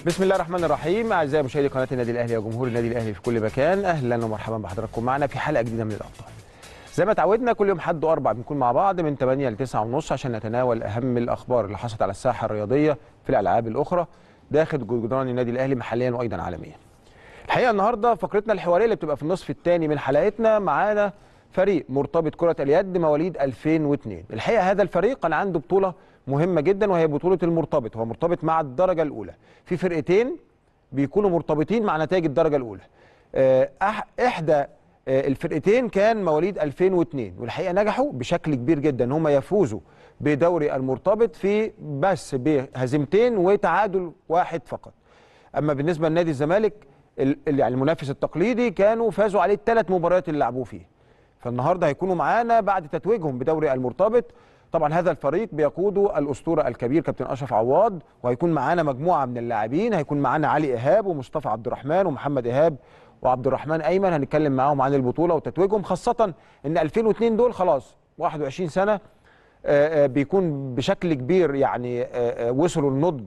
بسم الله الرحمن الرحيم اعزائي مشاهدي قناه النادي الاهلي وجمهور النادي الاهلي في كل مكان اهلا ومرحبا بحضراتكم معنا في حلقه جديده من الابطال زي ما تعودنا كل يوم حد واربع بنكون مع بعض من 8 ل 9 ونص عشان نتناول اهم الاخبار اللي حصلت على الساحه الرياضيه في الالعاب الاخرى داخل جدران النادي الاهلي محليا وايضا عالميا الحقيقه النهارده فقرتنا الحواريه اللي بتبقى في النصف الثاني من حلقتنا معانا فريق مرتبط كره اليد مواليد 2002 الحقيقه هذا الفريق كان عنده بطوله مهمه جدا وهي بطوله المرتبط هو مرتبط مع الدرجه الاولى في فرقتين بيكونوا مرتبطين مع نتائج الدرجه الاولى احدى الفرقتين كان مواليد 2002 والحقيقه نجحوا بشكل كبير جدا ان هم يفوزوا بدوري المرتبط في بس بهزيمتين وتعادل واحد فقط اما بالنسبه لنادي الزمالك يعني المنافس التقليدي كانوا فازوا عليه الثلاث مباريات اللي لعبوه فيه فالنهارده هيكونوا معانا بعد تتويجهم بدوري المرتبط طبعا هذا الفريق بيقوده الاسطوره الكبير كابتن اشرف عواد وهيكون معانا مجموعه من اللاعبين هيكون معانا علي ايهاب ومصطفى عبد الرحمن ومحمد ايهاب وعبد الرحمن ايمن هنتكلم معاهم عن البطوله وتتويجهم خاصه ان 2002 دول خلاص 21 سنه بيكون بشكل كبير يعني وصلوا لنضج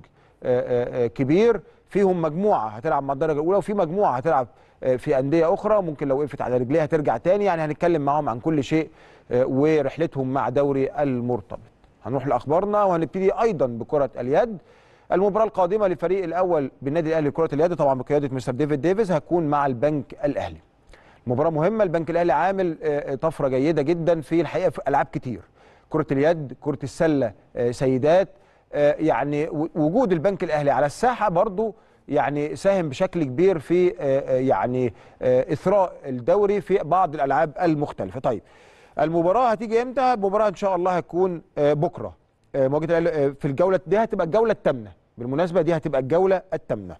كبير فيهم مجموعه هتلعب مع الدرجه الاولى وفي مجموعه هتلعب في انديه اخرى ممكن لو وقفت على رجليها ترجع تاني يعني هنتكلم معاهم عن كل شيء ورحلتهم مع دوري المرتبط هنروح لاخبارنا وهنبتدي ايضا بكره اليد المباراه القادمه للفريق الاول بالنادي الاهلي لكره اليد طبعا بقياده مستر ديفيد ديفيز هتكون مع البنك الاهلي مباراه مهمه البنك الاهلي عامل طفره جيده جدا في الحقيقه في العاب كتير كره اليد كره السله سيدات يعني وجود البنك الاهلي على الساحه برضو يعني ساهم بشكل كبير في يعني اثراء الدوري في بعض الالعاب المختلفه طيب المباراه هتيجي امتى المباراه ان شاء الله هتكون بكره مواجهه في الجوله دي هتبقى الجوله الثامنه بالمناسبه دي هتبقى الجوله الثامنه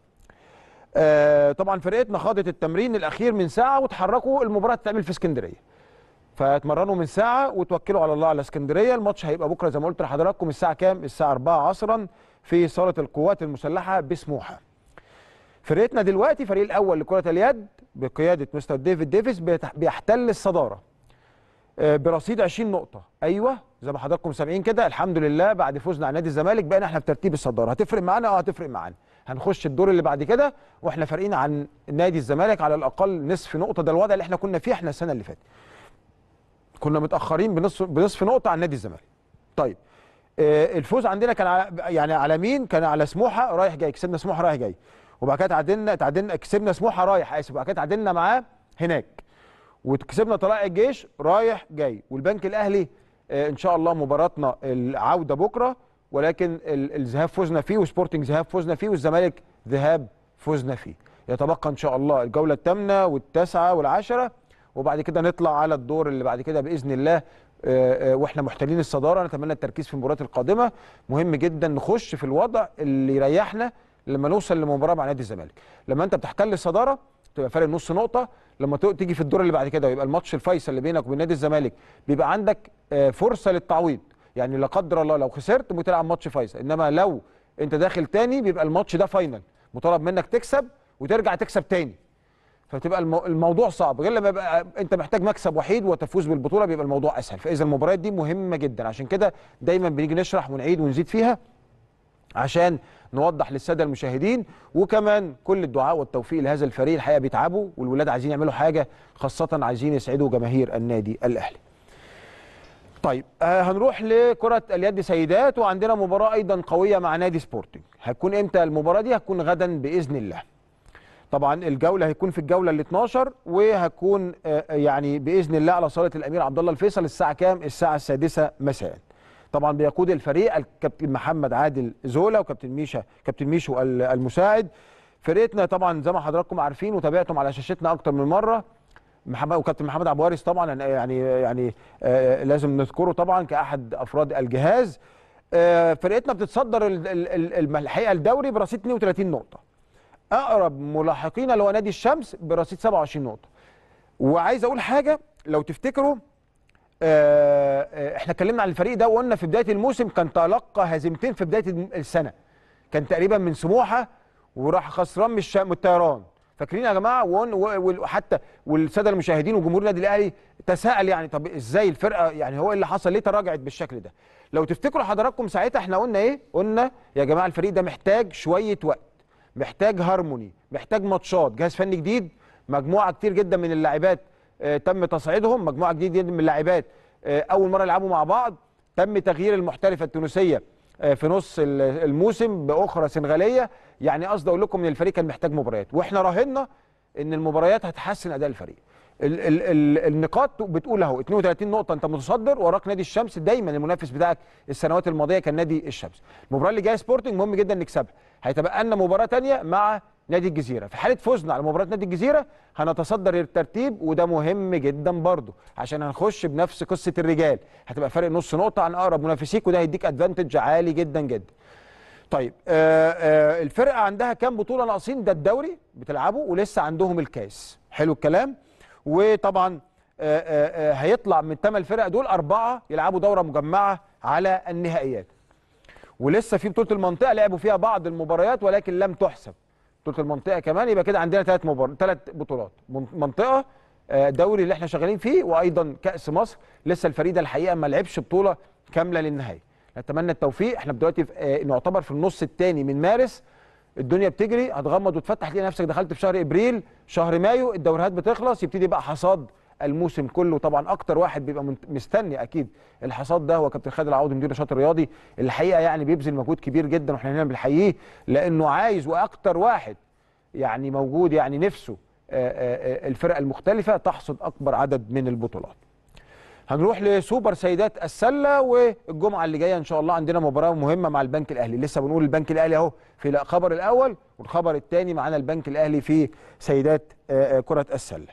طبعا فرقتنا خاضت التمرين الاخير من ساعه وتحركوا المباراه تتعمل في اسكندريه فاتمرنوا من ساعه وتوكلوا على الله على اسكندريه الماتش هيبقى بكره زي ما قلت لحضراتكم الساعه كام الساعه 4 عصرا في صاله القوات المسلحه بسموحه فرقتنا دلوقتي فريق الاول لكره اليد بقياده مستر ديفيد ديفيس بيحتل الصداره برصيد 20 نقطه ايوه زي ما حضراتكم سامعين كده الحمد لله بعد فوزنا على نادي الزمالك بقينا احنا في ترتيب الصداره هتفرق معانا اه هتفرق معانا هنخش الدور اللي بعد كده واحنا فارقين عن نادي الزمالك على الاقل نصف نقطه ده الوضع اللي احنا كنا فيه احنا السنه اللي فاتت كنا متاخرين بنصف بنصف نقطه عن نادي الزمالك طيب آه الفوز عندنا كان على يعني على مين كان على سموحه رايح جاي كسبنا سموحه رايح جاي وبعد كده تعادلنا تعادلنا كسبنا سموحه رايح اسف وبعد كده تعادلنا معاه هناك وكسبنا طلائع الجيش رايح جاي والبنك الاهلي آه ان شاء الله مباراتنا العوده بكره ولكن الذهاب فوزنا فيه وسبورتنج ذهاب فوزنا فيه والزمالك ذهاب فوزنا فيه يتبقى ان شاء الله الجوله الثامنه والتاسعه والعاشره وبعد كده نطلع على الدور اللي بعد كده باذن الله آآ آآ واحنا محتلين الصداره نتمنى التركيز في المباريات القادمه مهم جدا نخش في الوضع اللي يريحنا لما نوصل لمباراه مع نادي الزمالك لما انت بتحتل الصداره تبقى فارق نص نقطه لما تيجي في الدور اللي بعد كده ويبقى الماتش الفيصل اللي بينك وبين نادي الزمالك بيبقى عندك فرصه للتعويض يعني لا قدر الله لو خسرت بتلعب ماتش فيصل انما لو انت داخل تاني بيبقى الماتش ده فاينل مطالب منك تكسب وترجع تكسب تاني فتبقى الموضوع صعب غير لما يبقى انت محتاج مكسب وحيد وتفوز بالبطوله بيبقى الموضوع اسهل فاذا المباريات دي مهمه جدا عشان كده دايما بنيجي نشرح ونعيد ونزيد فيها عشان نوضح للساده المشاهدين وكمان كل الدعاء والتوفيق لهذا الفريق الحقيقه بيتعبوا والولاد عايزين يعملوا حاجه خاصه عايزين يسعدوا جماهير النادي الاهلي طيب آه هنروح لكرة اليد سيدات وعندنا مباراة أيضا قوية مع نادي سبورتنج هتكون إمتى المباراة دي هتكون غدا بإذن الله طبعا الجولة هيكون في الجولة ال 12 وهتكون آه يعني بإذن الله على صالة الأمير عبد الله الفيصل الساعة كام الساعة السادسة مساء طبعا بيقود الفريق الكابتن محمد عادل زولا وكابتن ميشا كابتن ميشو المساعد فرقتنا طبعا زي ما حضراتكم عارفين وتابعتم على شاشتنا أكتر من مرة محمد وكابتن محمد عبد الوارث طبعا يعني يعني آه لازم نذكره طبعا كاحد افراد الجهاز آه فرقتنا بتتصدر الحقيقه الدوري برصيد 32 نقطه اقرب ملاحقين اللي هو نادي الشمس برصيد 27 نقطه وعايز اقول حاجه لو تفتكروا آه احنا اتكلمنا عن الفريق ده وقلنا في بدايه الموسم كان تلقى هزيمتين في بدايه السنه كان تقريبا من سموحه وراح خسران من الطيران فاكرين يا جماعه وحتى والساده المشاهدين وجمهور النادي الاهلي تساءل يعني طب ازاي الفرقه يعني هو ايه اللي حصل ليه تراجعت بالشكل ده لو تفتكروا حضراتكم ساعتها احنا قلنا ايه قلنا يا جماعه الفريق ده محتاج شويه وقت محتاج هارموني محتاج ماتشات جهاز فني جديد مجموعه كتير جدا من اللاعبات آه، تم تصعيدهم مجموعه جديده جدا من اللاعبات آه، اول مره يلعبوا مع بعض تم تغيير المحترفه التونسيه آه، في نص ال- الموسم باخرى سنغاليه يعني قصدي اقول لكم ان الفريق كان محتاج مباريات واحنا راهنا ان المباريات هتحسن اداء الفريق ال ال ال النقاط بتقول اهو 32 نقطه انت متصدر وراك نادي الشمس دايما المنافس بتاعك السنوات الماضيه كان نادي الشمس المباراه اللي جايه سبورتنج مهم جدا نكسبها هيتبقى لنا مباراه ثانيه مع نادي الجزيره في حاله فوزنا على مباراه نادي الجزيره هنتصدر الترتيب وده مهم جدا برضه عشان هنخش بنفس قصه الرجال هتبقى فرق نص نقطه عن اقرب منافسيك وده هيديك ادفانتج عالي جدا جدا طيب آه آه الفرقه عندها كام بطوله ناقصين ده الدوري بتلعبه ولسه عندهم الكاس حلو الكلام وطبعا آه آه آه هيطلع من الثمان فرق دول اربعه يلعبوا دوره مجمعه على النهائيات ولسه في بطوله المنطقه لعبوا فيها بعض المباريات ولكن لم تحسب بطوله المنطقه كمان يبقى كده عندنا ثلاث مبار... ثلاث بطولات من- منطقه آه، دوري اللي احنا شغالين فيه وايضا كاس مصر لسه الفريق ده الحقيقه ما لعبش بطوله كامله للنهايه نتمنى التوفيق احنا دلوقتي في- آه، نعتبر في النص الثاني من مارس الدنيا بتجري هتغمض وتفتح تلاقي نفسك دخلت في شهر ابريل شهر مايو الدوريات بتخلص يبتدي بقى حصاد الموسم كله طبعا اكتر واحد بيبقى منت- مستني اكيد الحصاد ده هو كابتن خالد العوضي مدير النشاط الرياضي الحقيقه يعني بيبذل مجهود كبير جدا واحنا هنا بنحييه لانه عايز واكتر واحد يعني موجود يعني نفسه آه، آه، آه، الفرق المختلفه تحصد اكبر عدد من البطولات هنروح لسوبر سيدات السله والجمعه اللي جايه ان شاء الله عندنا مباراه مهمه مع البنك الاهلي لسه بنقول البنك الاهلي اهو في الخبر الاول والخبر الثاني معانا البنك الاهلي في سيدات آه، آه، كره السله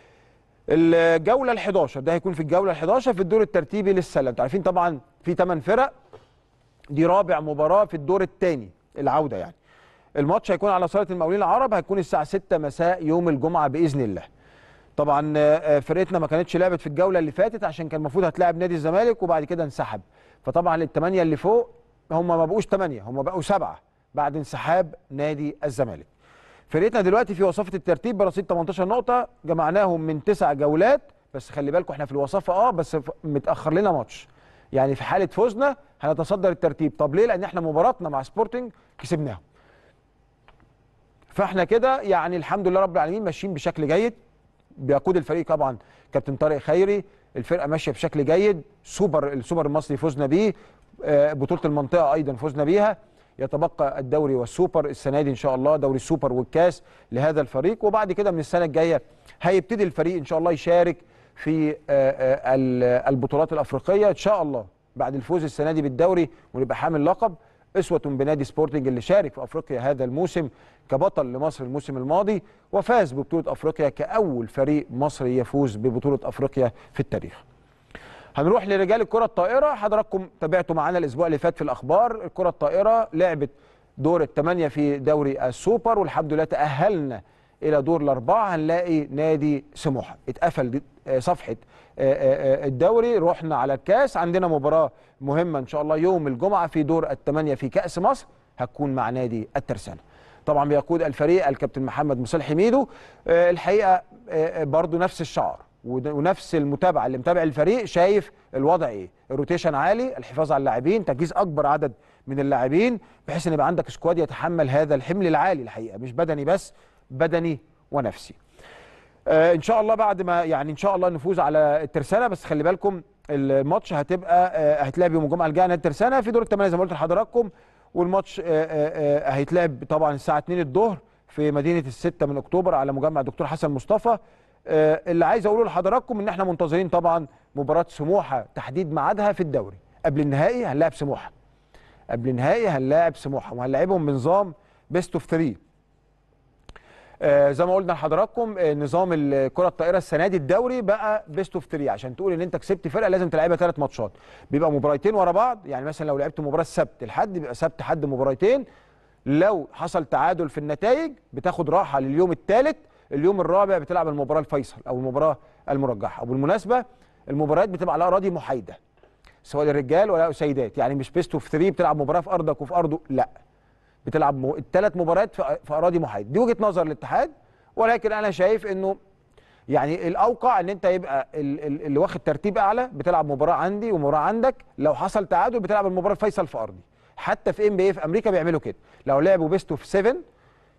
الجوله ال11 ده هيكون في الجوله ال11 في الدور الترتيبي للسله انتوا عارفين طبعا في 8 فرق دي رابع مباراه في الدور الثاني العوده يعني الماتش هيكون على صاله المقاولين العرب هيكون الساعه 6 مساء يوم الجمعه باذن الله طبعا آه، فرقتنا ما كانتش لعبت في الجوله اللي فاتت عشان كان المفروض هتلاعب نادي الزمالك وبعد كده انسحب فطبعا الثمانيه اللي فوق هم ما بقوش ثمانيه هم بقوا سبعه بعد انسحاب نادي الزمالك فرقتنا دلوقتي في وصافه الترتيب برصيد 18 نقطه جمعناهم من تسع جولات بس خلي بالكم احنا في الوصافه اه بس ف- متاخر لنا ماتش يعني في حاله فوزنا هنتصدر الترتيب طب ليه لان احنا مباراتنا مع سبورتنج كسبناهم فاحنا كده يعني الحمد لله رب العالمين ماشيين بشكل جيد بيقود الفريق طبعا كابتن طارق خيري الفرقه ماشيه بشكل جيد سوبر السوبر المصري فزنا بيه آه، بطوله المنطقه ايضا فزنا بيها يتبقى الدوري والسوبر السنه دي ان شاء الله دوري السوبر والكاس لهذا الفريق وبعد كده من السنه الجايه هيبتدي الفريق ان شاء الله يشارك في آه، آه، ال- البطولات الافريقيه ان شاء الله بعد الفوز السنه دي بالدوري ونبقى حامل لقب اسوه بنادي سبورتنج اللي شارك في افريقيا هذا الموسم كبطل لمصر الموسم الماضي وفاز ببطوله افريقيا كاول فريق مصري يفوز ببطوله افريقيا في التاريخ. هنروح لرجال الكره الطائره حضراتكم تابعتوا معانا الاسبوع اللي فات في الاخبار الكره الطائره لعبت دور الثمانيه في دوري السوبر والحمد لله تاهلنا الى دور الاربعه هنلاقي نادي سموحه اتقفل دي- آه، صفحه آه، آه، آه، الدوري رحنا على الكاس عندنا مباراه مهمه ان شاء الله يوم الجمعه في دور الثمانيه في كاس مصر هتكون مع نادي الترسانه طبعا بيقود الفريق الكابتن محمد مصلح ميدو آه، الحقيقه آه، آه، برضو نفس الشعار ود- ونفس المتابعه اللي متابع الفريق شايف الوضع ايه الروتيشن عالي الحفاظ على اللاعبين تجهيز اكبر عدد من اللاعبين بحيث ان يبقى عندك سكواد يتحمل هذا الحمل العالي الحقيقه مش بدني بس بدني ونفسي آه ان شاء الله بعد ما يعني ان شاء الله نفوز على الترسانه بس خلي بالكم الماتش هتبقى آه هيتلعب يوم الجمعه الجايه نادي الترسانه في دور الثمانيه زي ما قلت لحضراتكم والماتش آه آه آه هيتلعب طبعا الساعه 2 الظهر في مدينه الستة من اكتوبر على مجمع الدكتور حسن مصطفى آه اللي عايز اقوله لحضراتكم ان احنا منتظرين طبعا مباراه سموحه تحديد ميعادها في الدوري قبل النهائي هنلاعب سموحه قبل النهائي هنلاعب سموحه وهنلاعبهم بنظام بيست اوف 3 آه زي ما قلنا لحضراتكم آه نظام الكره الطائره السنه دي الدوري بقى بيست اوف 3 عشان تقول ان انت كسبت فرقه لازم تلعبها ثلاث ماتشات بيبقى مباراتين ورا بعض يعني مثلا لو لعبت مباراه السبت الحد بيبقى سبت حد مباراتين لو حصل تعادل في النتائج بتاخد راحه لليوم الثالث اليوم الرابع بتلعب المباراه الفيصل او المباراه المرجحه وبالمناسبه المباريات بتبقى على اراضي محايده سواء للرجال ولا سيدات يعني مش بيست اوف 3 بتلعب مباراه في ارضك وفي ارضه لا بتلعب م... الثلاث مباريات في... في اراضي محايده دي وجهه نظر الاتحاد ولكن انا شايف انه يعني الاوقع ان انت يبقى ال- ال- اللي واخد ترتيب اعلى بتلعب مباراه عندي ومباراه عندك لو حصل تعادل بتلعب المباراه الفيصل في ارضي حتى في ام بي اي في امريكا بيعملوا كده لو لعبوا بيست اوف 7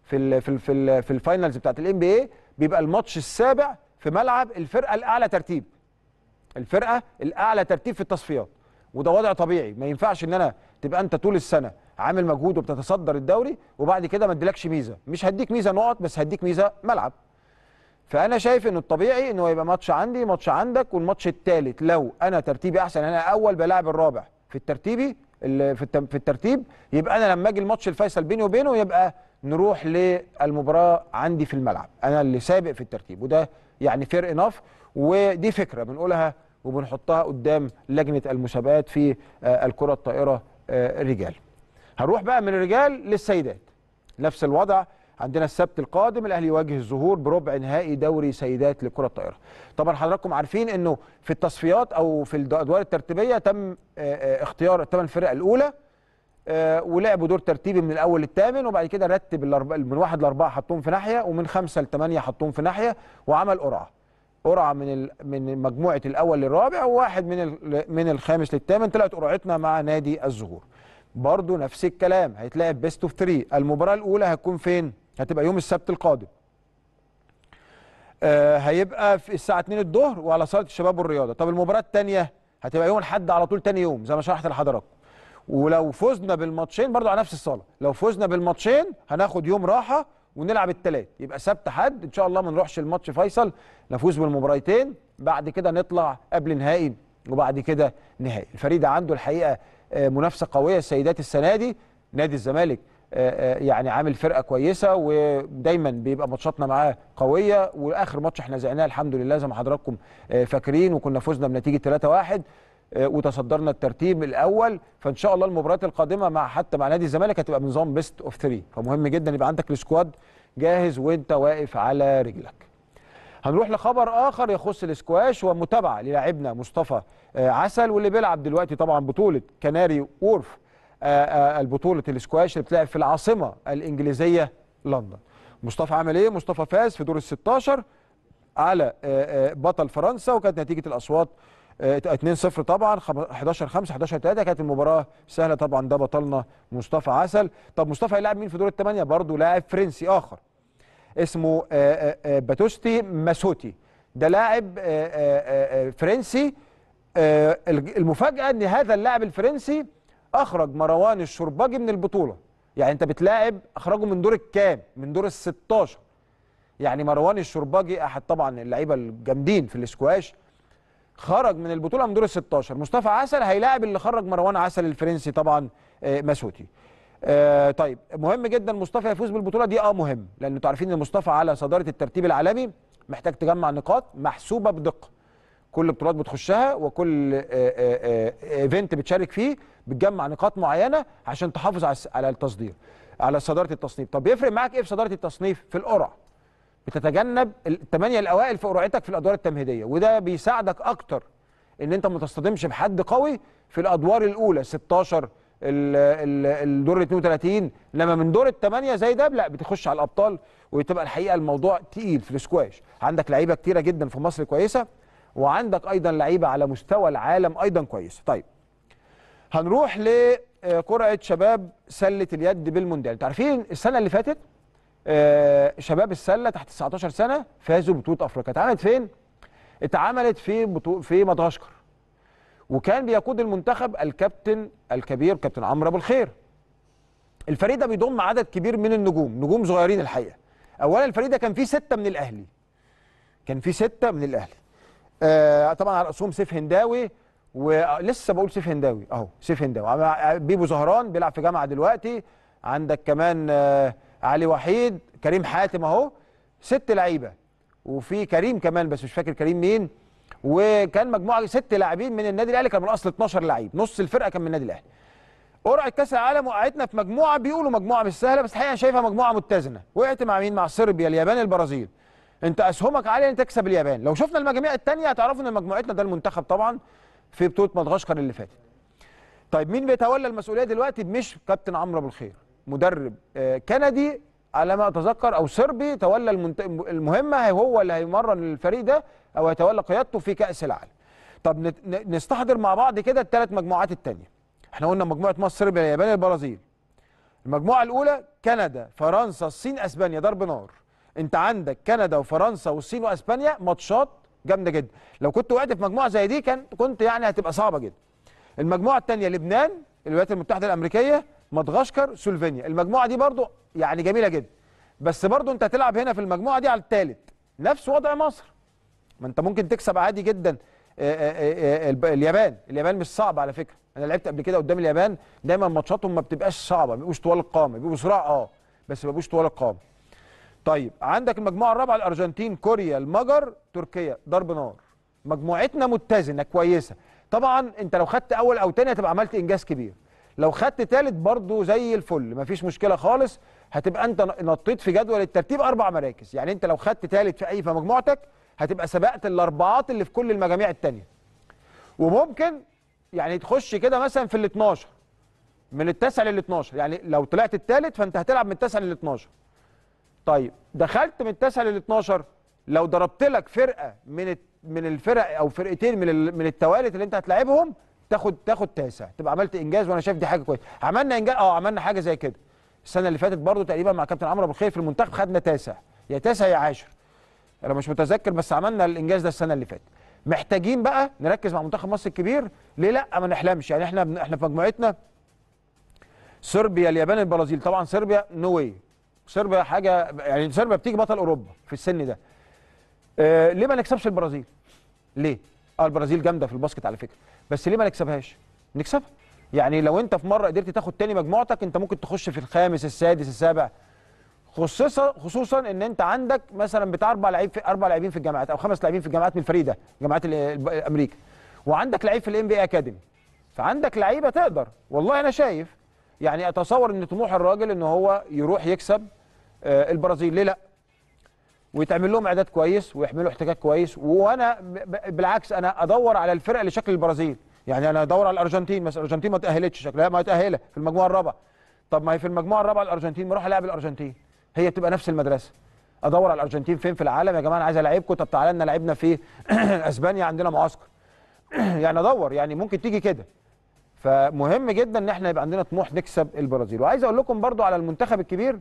في ال في ال في, ال في الفاينلز بتاعت الام بي اي بيبقى الماتش السابع في ملعب الفرقه الاعلى ترتيب الفرقه الاعلى ترتيب في التصفيات وده وضع طبيعي ما ينفعش ان انا تبقى انت طول السنه عامل مجهود وبتتصدر الدوري وبعد كده ما اديلكش ميزه مش هديك ميزه نقط بس هديك ميزه ملعب فانا شايف انه الطبيعي انه يبقى ماتش عندي ماتش عندك والماتش الثالث لو انا ترتيبي احسن انا اول بلاعب الرابع في الترتيبي ال- في التم- في الترتيب يبقى انا لما اجي الماتش الفيصل بيني وبينه يبقى نروح للمباراه عندي في الملعب انا اللي سابق في الترتيب وده يعني فير اناف ودي فكره بنقولها وبنحطها قدام لجنه المسابقات في آه، الكره الطائره آه، الرجال هنروح بقى من الرجال للسيدات نفس الوضع عندنا السبت القادم الاهلي يواجه الظهور بربع نهائي دوري سيدات لكره الطائره طبعا حضراتكم عارفين انه في التصفيات او في الادوار الترتيبيه تم آه، آه، اختيار الثمان فرق الاولى آه، ولعبوا دور ترتيبي من الاول للثامن وبعد كده رتب الأربعة من واحد لاربعه حطهم في ناحيه ومن خمسه لثمانيه حطهم في ناحيه وعمل قرعه قرعه من ال... من مجموعه الاول للرابع وواحد من ال... من الخامس للثامن طلعت قرعتنا مع نادي الزهور برضو نفس الكلام هيتلعب بيست اوف 3 المباراه الاولى هتكون فين هتبقى يوم السبت القادم آه هيبقى في الساعه 2 الظهر وعلى صاله الشباب والرياضه طب المباراه الثانيه هتبقى يوم الاحد على طول تاني يوم زي ما شرحت لحضراتكم ولو فزنا بالماتشين برضو على نفس الصاله لو فزنا بالماتشين هناخد يوم راحه ونلعب الثلاث يبقى سبت حد ان شاء الله ما نروحش الماتش فيصل نفوز بالمباراتين بعد كده نطلع قبل نهائي وبعد كده نهائي الفريق ده عنده الحقيقه آه، منافسه قويه السيدات السنه دي نادي الزمالك آه، آه، يعني عامل فرقه كويسه ودايما بيبقى ماتشاتنا معاه قويه واخر ماتش احنا زعناه الحمد لله زي ما حضراتكم آه، فاكرين وكنا فزنا بنتيجه 3-1 آه، وتصدرنا الترتيب الاول فان شاء الله المباريات القادمه مع حتى مع نادي الزمالك هتبقى بنظام بيست اوف 3 فمهم جدا يبقى عندك السكواد جاهز وانت واقف على رجلك هنروح لخبر اخر يخص الاسكواش ومتابعه للاعبنا مصطفى آه، عسل واللي بيلعب دلوقتي طبعا بطوله كناري وورف آه، آه، البطوله الاسكواش اللي بتلعب في العاصمه الانجليزيه لندن مصطفى عمل ايه مصطفى فاز في دور ال 16 على آه، آه، بطل فرنسا وكانت نتيجه الاصوات آه، 2-0 طبعا 11 5 11 3 كانت المباراه سهله طبعا ده بطلنا مصطفى عسل طب مصطفى هيلاعب مين في دور الثمانيه برضه لاعب فرنسي اخر اسمه آه، آه، آه، باتوستي ماسوتي ده لاعب آه، آه، آه، فرنسي آه، الج- المفاجاه ان هذا اللاعب الفرنسي اخرج مروان الشرباجي من البطوله يعني انت بتلاعب اخرجه من دور الكام من دور ال 16 يعني مروان الشرباجي احد طبعا اللعيبه الجامدين في الاسكواش خرج من البطوله من دور ال 16 مصطفى عسل هيلاعب اللي خرج مروان عسل الفرنسي طبعا آه، ماسوتي آه طيب مهم جدا مصطفى يفوز بالبطوله دي اه مهم لان انتوا عارفين ان مصطفى على صداره الترتيب العالمي محتاج تجمع نقاط محسوبه بدقه كل بطولات بتخشها وكل آه، آه، آه، ايفنت بتشارك فيه بتجمع نقاط معينه عشان تحافظ على الس- على التصدير على صداره التصنيف طب بيفرق معاك ايه في صداره التصنيف في القرعه بتتجنب الثمانيه الاوائل في قرعتك في الادوار التمهيديه وده بيساعدك اكتر ان انت ما تصطدمش بحد قوي في الادوار الاولى 16 ال- ال- الدور ال 32 لما من دور الثمانيه زي ده لا بتخش على الابطال وتبقى الحقيقه الموضوع تقيل في الاسكواش عندك لعيبه كتيره جدا في مصر كويسه وعندك ايضا لعيبه على مستوى العالم ايضا كويسه طيب هنروح لقرعه شباب سله اليد بالمونديال انتوا عارفين السنه اللي فاتت آه، شباب السله تحت 19 سنه فازوا ببطوله افريقيا اتعملت فين اتعملت في بطو... في مدغشقر وكان بيقود المنتخب الكابتن الكبير كابتن عمرو ابو الخير الفريق ده بيضم عدد كبير من النجوم نجوم صغيرين الحقيقه اولا الفريق ده كان فيه سته من الاهلي كان فيه سته من الاهلي آه طبعا على راسهم سيف هنداوي ولسه بقول سيف هنداوي اهو سيف هنداوي عم- بيبو زهران بيلعب في جامعه دلوقتي عندك كمان آه علي وحيد كريم حاتم اهو ست لعيبه وفي كريم كمان بس مش فاكر كريم مين وكان مجموعه ست لاعبين من النادي الاهلي كان من اصل 12 لعيب نص الفرقه كان من النادي الاهلي قرعه كاس العالم وقعتنا في مجموعه بيقولوا مجموعه مش سهله بس الحقيقه أنا شايفها مجموعه متزنه وقعت مع مين مع صربيا اليابان البرازيل انت اسهمك عاليه ان تكسب اليابان لو شفنا المجاميع الثانيه هتعرفوا ان مجموعتنا ده المنتخب طبعا في بطوله مدغشقر اللي فاتت طيب مين بيتولى المسؤوليه دلوقتي مش كابتن عمرو ابو الخير مدرب آه، كندي على ما اتذكر او صربي تولى المنت... المهمه هو اللي هيمرن الفريق ده او هيتولى قيادته في كاس العالم طب نت... ن- نستحضر مع بعض كده الثلاث مجموعات الثانيه احنا قلنا مجموعه مصر صربيا اليابان البرازيل المجموعه الاولى كندا فرنسا الصين اسبانيا ضرب نار انت عندك كندا وفرنسا والصين واسبانيا ماتشات جامده جدا لو كنت وقعت في مجموعه زي دي كان كنت يعني هتبقى صعبه جدا المجموعه الثانيه لبنان الولايات المتحده الامريكيه مدغشقر سلوفينيا المجموعه دي برضو يعني جميله جدا بس برضو انت هتلعب هنا في المجموعه دي على الثالث نفس وضع مصر ما انت ممكن تكسب عادي جدا آه، آه، آه، الب- اليابان اليابان مش صعبه على فكره انا لعبت قبل كده قدام اليابان دايما ماتشاتهم ما بتبقاش صعبه ما بيبقوش طوال القامه بيبقوا صراع اه بس ما بيبقوش طوال القامه طيب عندك المجموعه الرابعه الارجنتين كوريا المجر تركيا ضرب نار مجموعتنا متزنه كويسه طبعا انت لو خدت اول او تاني هتبقى عملت انجاز كبير لو خدت تالت برضه زي الفل مفيش مشكله خالص هتبقى انت نطيت في جدول الترتيب اربع مراكز يعني انت لو خدت تالت في اي في مجموعتك هتبقى سبقت الاربعات اللي في كل المجاميع التانيه وممكن يعني تخش كده مثلا في ال 12 من التاسع لل 12 يعني لو طلعت الثالث فانت هتلعب من التاسع لل 12 طيب دخلت من التاسع لل 12 لو ضربت لك فرقه من الت- من الفرق او فرقتين من ال- من التوالت اللي انت هتلاعبهم تاخد تاخد تاسع تبقى عملت انجاز وانا شايف دي حاجه كويسه عملنا انجاز اه عملنا حاجه زي كده السنه اللي فاتت برضو تقريبا مع كابتن عمرو ابو الخير في المنتخب خدنا تاسع يا تاسع يا عاشر انا مش متذكر بس عملنا الانجاز ده السنه اللي فاتت محتاجين بقى نركز مع منتخب مصر الكبير ليه لا ما نحلمش يعني احنا بن- احنا في مجموعتنا صربيا اليابان البرازيل طبعا صربيا نو واي صربيا حاجه يعني صربيا بتيجي بطل اوروبا في السن ده آه ليه ما نكسبش البرازيل ليه اه البرازيل جامده في الباسكت على فكره بس ليه ما نكسبهاش نكسبها يعني لو انت في مره قدرت تاخد تاني مجموعتك انت ممكن تخش في الخامس السادس السابع خصوصا خصوصا ان انت عندك مثلا بتاع اربع لعيب في اربع لاعبين في الجامعات او خمس لاعبين في الجامعات من الفريق ده جامعات ال- ال- امريكا وعندك لعيب في الام بي اكاديمي فعندك لعيبه تقدر والله انا شايف يعني اتصور ان طموح الراجل ان هو يروح يكسب آه، البرازيل ليه لا ويتعمل لهم اعداد كويس ويحملوا احتكاك كويس وانا ب- ب- بالعكس انا ادور على الفرق اللي شكل البرازيل يعني انا ادور على الارجنتين مثلا الارجنتين ما تاهلتش شكلها ما تاهله في المجموعه الرابعه طب ما هي في المجموعه الرابعه الارجنتين ما اروح العب الارجنتين هي بتبقى نفس المدرسه ادور على الارجنتين فين في العالم يا جماعه انا عايز العبكم طب تعالى لنا لعبنا في اسبانيا عندنا معسكر يعني ادور يعني ممكن تيجي كده فمهم جدا ان احنا يبقى عندنا طموح نكسب البرازيل وعايز اقول لكم برضو على المنتخب الكبير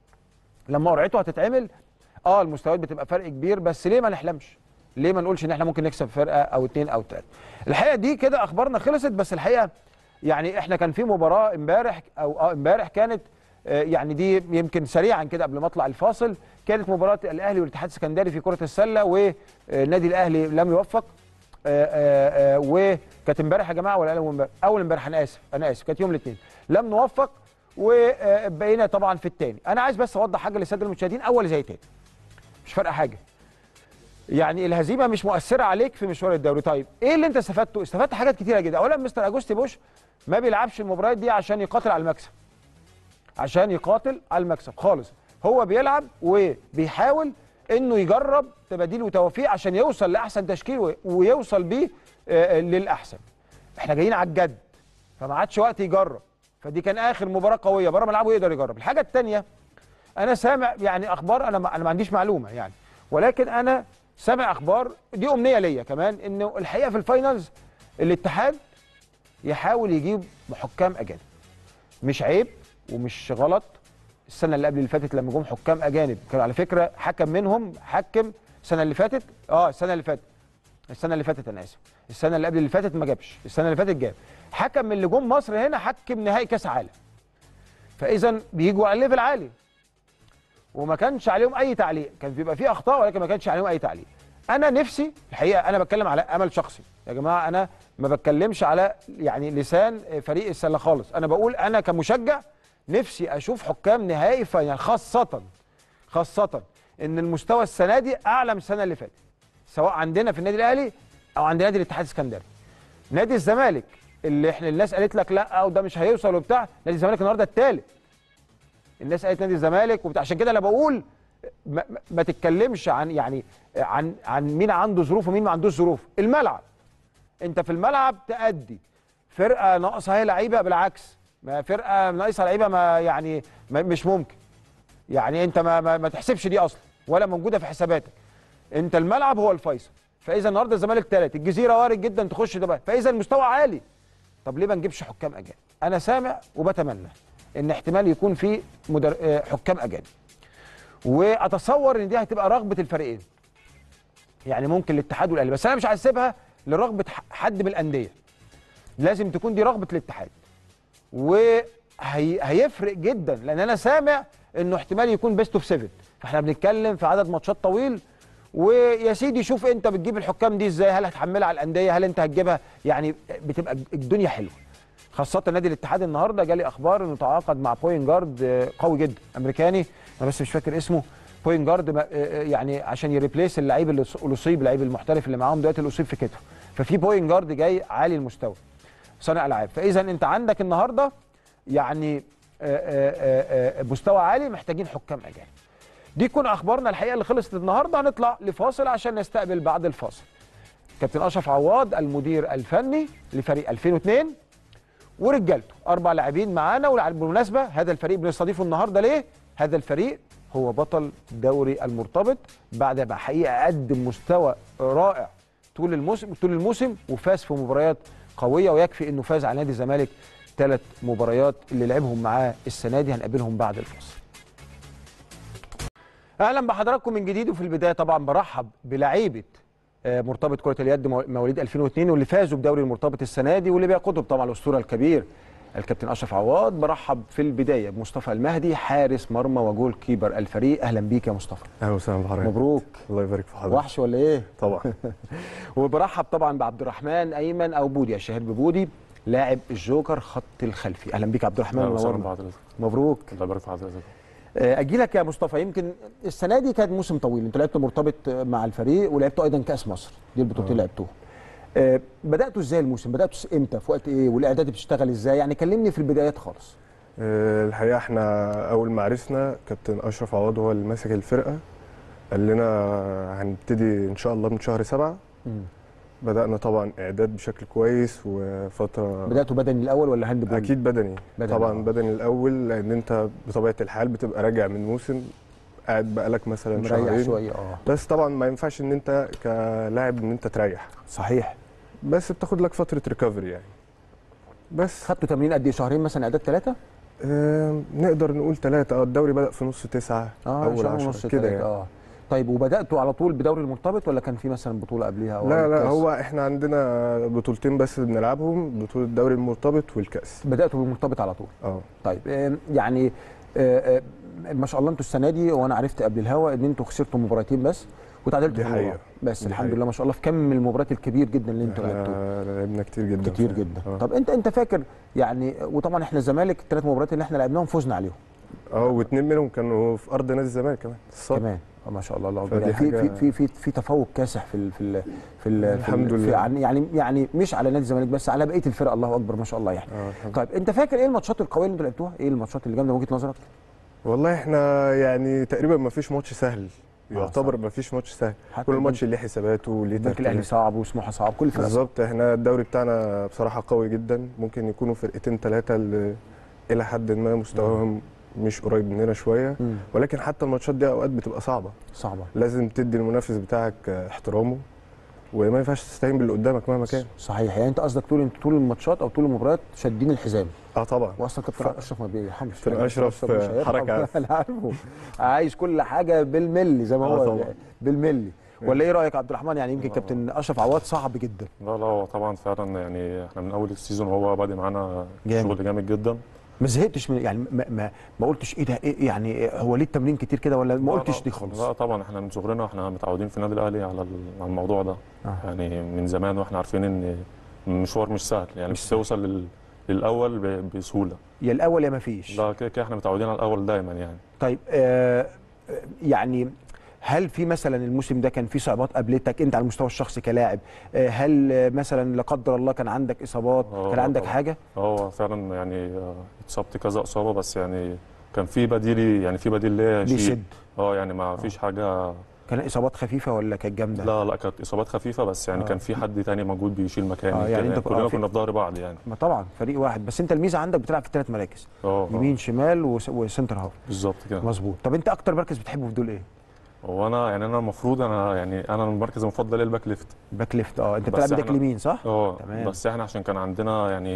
لما قرعته هتتعمل اه المستويات بتبقى فرق كبير بس ليه ما نحلمش ليه ما نقولش ان احنا ممكن نكسب فرقه او اتنين او تلاته الحقيقه دي كده اخبارنا خلصت بس الحقيقه يعني احنا كان في مباراه امبارح او اه امبارح كانت آه، يعني دي يمكن سريعا كده قبل ما اطلع الفاصل كانت مباراه الاهلي والاتحاد السكندري في كره السله والنادي الاهلي لم يوفق آه، آه، آه، وكانت امبارح يا جماعه ولا اول امبارح اول امبارح انا اسف انا اسف كانت يوم الاثنين لم نوفق وبقينا طبعا في الثاني انا عايز بس اوضح حاجه للساده المشاهدين اول زي تاني مش فارقه حاجه يعني الهزيمه مش مؤثره عليك في مشوار الدوري طيب ايه اللي انت استفدته استفدت حاجات كتيره جدا اولا مستر اجوستي بوش ما بيلعبش المباريات دي عشان يقاتل على المكسب عشان يقاتل على المكسب خالص هو بيلعب وبيحاول انه يجرب تباديل وتوفيق عشان يوصل لاحسن تشكيل و- ويوصل بيه آه، للاحسن احنا جايين على الجد فما عادش وقت يجرب فدي كان اخر مباراه قويه بره ملعبه يقدر يجرب الحاجه الثانيه انا سامع يعني اخبار انا ما انا ما عنديش معلومه يعني ولكن انا سامع اخبار دي امنيه ليا كمان انه الحقيقه في الفاينلز الاتحاد يحاول يجيب حكام اجانب مش عيب ومش غلط السنه اللي قبل اللي فاتت لما جم حكام اجانب كان على فكره حكم منهم حكم السنه اللي فاتت اه السنه اللي فاتت السنه اللي فاتت انا اسف السنه اللي قبل اللي فاتت ما جابش السنه اللي فاتت جاب حكم من اللي جم مصر هنا حكم نهائي كاس عالم فاذا بيجوا على الليفل عالي وما كانش عليهم اي تعليق كان بيبقى فيه اخطاء ولكن ما كانش عليهم اي تعليق انا نفسي الحقيقه انا بتكلم على امل شخصي يا جماعه انا ما بتكلمش على يعني لسان فريق السله خالص انا بقول انا كمشجع نفسي اشوف حكام نهائي فاينل خاصه خاصه ان المستوى السنه دي اعلى من السنه اللي فاتت سواء عندنا في النادي الاهلي او عند نادي الاتحاد السكندري نادي الزمالك اللي احنا الناس قالت لك لا او ده مش هيوصل وبتاع نادي الزمالك النهارده الثالث الناس قالت نادي الزمالك وبتاع عشان كده انا بقول ما, ما- ما تتكلمش عن يعني عن عن مين عنده ظروف ومين ما عندوش ظروف الملعب انت في الملعب تأدي فرقه ناقصها هي لعيبه بالعكس ما فرقه ناقصها لعيبه ما يعني ما مش ممكن يعني انت ما, ما, ما تحسبش دي اصلا ولا موجوده في حساباتك انت الملعب هو الفيصل فاذا النهارده الزمالك ثالث الجزيره وارد جدا تخش ده بقى. فاذا المستوى عالي طب ليه ما نجيبش حكام اجانب انا سامع وبتمنى ان احتمال يكون في مدر... آه، حكام اجانب واتصور ان دي هتبقى رغبه الفريقين يعني ممكن الاتحاد والاهلي بس انا مش هسيبها لرغبه ح- حد من الانديه لازم تكون دي رغبه الاتحاد وهيفرق جدا لان انا سامع انه احتمال يكون بيست اوف 7 فاحنا بنتكلم في عدد ماتشات طويل ويا سيدي شوف انت بتجيب الحكام دي ازاي هل هتحملها على الانديه هل انت هتجيبها يعني بتبقى الدنيا حلوه خاصة نادي الاتحاد النهارده جالي اخبار انه تعاقد مع بوين جارد آه، قوي جدا امريكاني انا بس مش فاكر اسمه بوين جارد ما- آه، آه، يعني عشان يريبليس اللعيب اللي اللي اصيب اللعيب المحترف اللي معاهم دلوقتي اللي اصيب في كتفه ففي بوين جارد جاي عالي المستوى صانع العاب فاذا انت عندك النهارده يعني آه، آه، آه، آه، مستوى عالي محتاجين حكام اجانب دي تكون اخبارنا الحقيقه اللي خلصت النهارده هنطلع لفاصل عشان نستقبل بعد الفاصل كابتن اشرف عواد المدير الفني لفريق 2002 ورجالته اربع لاعبين معانا وبالمناسبه هذا الفريق بنستضيفه النهارده ليه هذا الفريق هو بطل دوري المرتبط بعد ما حقيقه قدم مستوى رائع طول الموسم طول الموسم وفاز في مباريات قويه ويكفي انه فاز على نادي الزمالك ثلاث مباريات اللي لعبهم معاه السنه دي هنقابلهم بعد الفاصل اهلا بحضراتكم من جديد وفي البدايه طبعا برحب بلعيبه آه، مرتبط كره اليد مو- مواليد 2002 واللي فازوا بدوري المرتبط السنه دي واللي بيقودهم طبعا الاسطوره الكبير الكابتن اشرف عواد برحب في البدايه بمصطفى المهدي حارس مرمى وجول كيبر الفريق اهلا بيك يا مصطفى اهلا وسهلا بحضرتك مبروك الله يبارك في حضرتك وحش ولا ايه طبعا وبرحب طبعا بعبد الرحمن ايمن او بودي الشهير ببودي لاعب الجوكر خط الخلفي اهلا بيك عبد الرحمن اهلا وسهلا منورنا. بحضرتك مبروك الله يبارك في حضرتك آه، اجي لك يا مصطفى يمكن السنه دي كانت موسم طويل انت لعبت مرتبط مع الفريق ولعبتوا ايضا كاس مصر دي البطولتين اللي لعبتوها آه، بداتوا ازاي الموسم بداتوا امتى في وقت ايه والاعداد بتشتغل ازاي يعني كلمني في البدايات خالص آه، الحقيقه احنا اول ما عرفنا كابتن اشرف عواد هو اللي ماسك الفرقه قال لنا هنبتدي ان شاء الله من شهر سبعة بدانا طبعا اعداد بشكل كويس وفتره بداتوا بدني الاول ولا هاند بول اكيد بدني, بدني، طبعا آه. بدني الاول لان انت بطبيعه الحال بتبقى راجع من موسم قاعد بقالك مثلا مريح شهرين شويه اه بس طبعا ما ينفعش ان انت كلاعب ان انت تريح صحيح بس بتاخد لك فتره ريكفري يعني بس خدتوا تمرين قد ايه شهرين مثلا اعداد ثلاثه آه نقدر نقول ثلاثة اه الدوري بدأ في نص تسعة اه أول شهر عشرة ونص كده تلاتة، يعني اه طيب وبداتوا على طول بدوري المرتبط ولا كان في مثلا بطوله قبليها أو لا لا كاس؟ هو احنا عندنا بطولتين بس بنلعبهم بطولة الدوري المرتبط والكأس بداتوا بالمرتبط على طول اه طيب آم، يعني آه، آه، ما شاء الله انتوا السنه دي وانا عرفت قبل الهوا ان انتوا خسرتوا مباراتين بس وتعادلتوا دي في مباراه حقيقة. بس دي الحمد حقيقة. لله ما شاء الله في كم من المباريات الكبير جدا اللي انتوا لعبتوه احنا لعبنا كتير جدا كتير فعلا. جدا اه طب انت انت فاكر يعني وطبعا احنا الزمالك الثلاث مباريات اللي احنا لعبناهم فزنا عليهم اه واثنين منهم كانوا في أرض نادي الزمالك كمان الصالة. كمان آه، ما شاء الله الله اكبر فدي يعني في في حاجة- في في, في تفوق كاسح في ال في ال في ال الحمد في ال- في لله. عن- يعني يعني مش على نادي الزمالك بس على بقيه الفرق الله اكبر ما شاء الله يعني اه الحمد طيب انت فاكر ايه الماتشات القويه اللي انتوا لعبتوها؟ ايه الماتشات اللي جامده من وجهه نظرك؟ والله احنا يعني تقريبا ما فيش ماتش سهل آه، يعتبر ما فيش ماتش سهل حتى كل البنك- ماتش ليه حساباته وليه البنك الاهلي ترتيبات. صعب وسموحه صعب كل فرقه صعب. بالظبط احنا الدوري بتاعنا بصراحة قوي جدا ممكن يكونوا فرقتين ثلاثة اللي إلى حد ما مستواهم مش قريب مننا شوية مم. ولكن حتى الماتشات دي أوقات بتبقى صعبة صعبه لازم تدي المنافس بتاعك احترامه وما ينفعش تستهين باللي قدامك مهما كان صحيح يعني انت قصدك طول انت طول الماتشات او طول المباريات شادين الحزام اه طبعا واصلا كابتن اشرف ما بيرحمش كابتن أشرف مش هيرحم. حركة. انا عارفه عايز كل حاجه بالملي زي ما آه هو طبعا. بالملي ولا ايه رايك يا عبد الرحمن يعني يمكن كابتن اشرف عواد صعب جدا لا لا هو طبعا فعلا يعني احنا من اول السيزون هو بادئ معانا جامد. شغل جامد جدا ما زهقتش من يعني ما ما, ما قلتش ايه ده إيه يعني هو ليه التمرين كتير كده ولا ما لا، قلتش لا، دي خالص لا طبعا احنا من صغرنا احنا متعودين في النادي الاهلي على ال- على الموضوع ده آه. يعني من زمان واحنا عارفين ان المشوار مش سهل يعني مش مش سهل. توصل لل... للاول ب... بسهوله يا الاول يا ما فيش لا كده كده احنا متعودين على الاول دايما يعني طيب آه آه، يعني هل في مثلا الموسم ده كان في صعوبات قابلتك انت على المستوى الشخصي كلاعب آه، هل آه، مثلا لا قدر الله كان عندك اصابات آه، كان عندك طبعاً. حاجه هو فعلا يعني آه، اتصبت كذا اصابه بس يعني كان في بديلي يعني في بديل ليا يشيل. بيشد اه يعني ما فيش حاجه كان اصابات خفيفه ولا كانت جامده لا لا كانت اصابات خفيفه بس يعني آه. كان في حد تاني موجود بيشيل مكاني آه، يعني كده. أنت كو- آه، كلنا في- كنا في ظهر بعض يعني ما طبعا فريق واحد بس انت الميزه عندك بتلعب في ثلاث مراكز اه آه، يمين شمال وس- وسنتر هاف بالظبط كده مظبوط طب انت اكتر مركز بتحبه في دول ايه هو انا يعني انا المفروض انا يعني انا المركز المفضل لي الباك ليفت باك ليفت اه انت بس بتلعب باك إحنا- اليمين صح اه تمام. بس احنا عشان كان عندنا يعني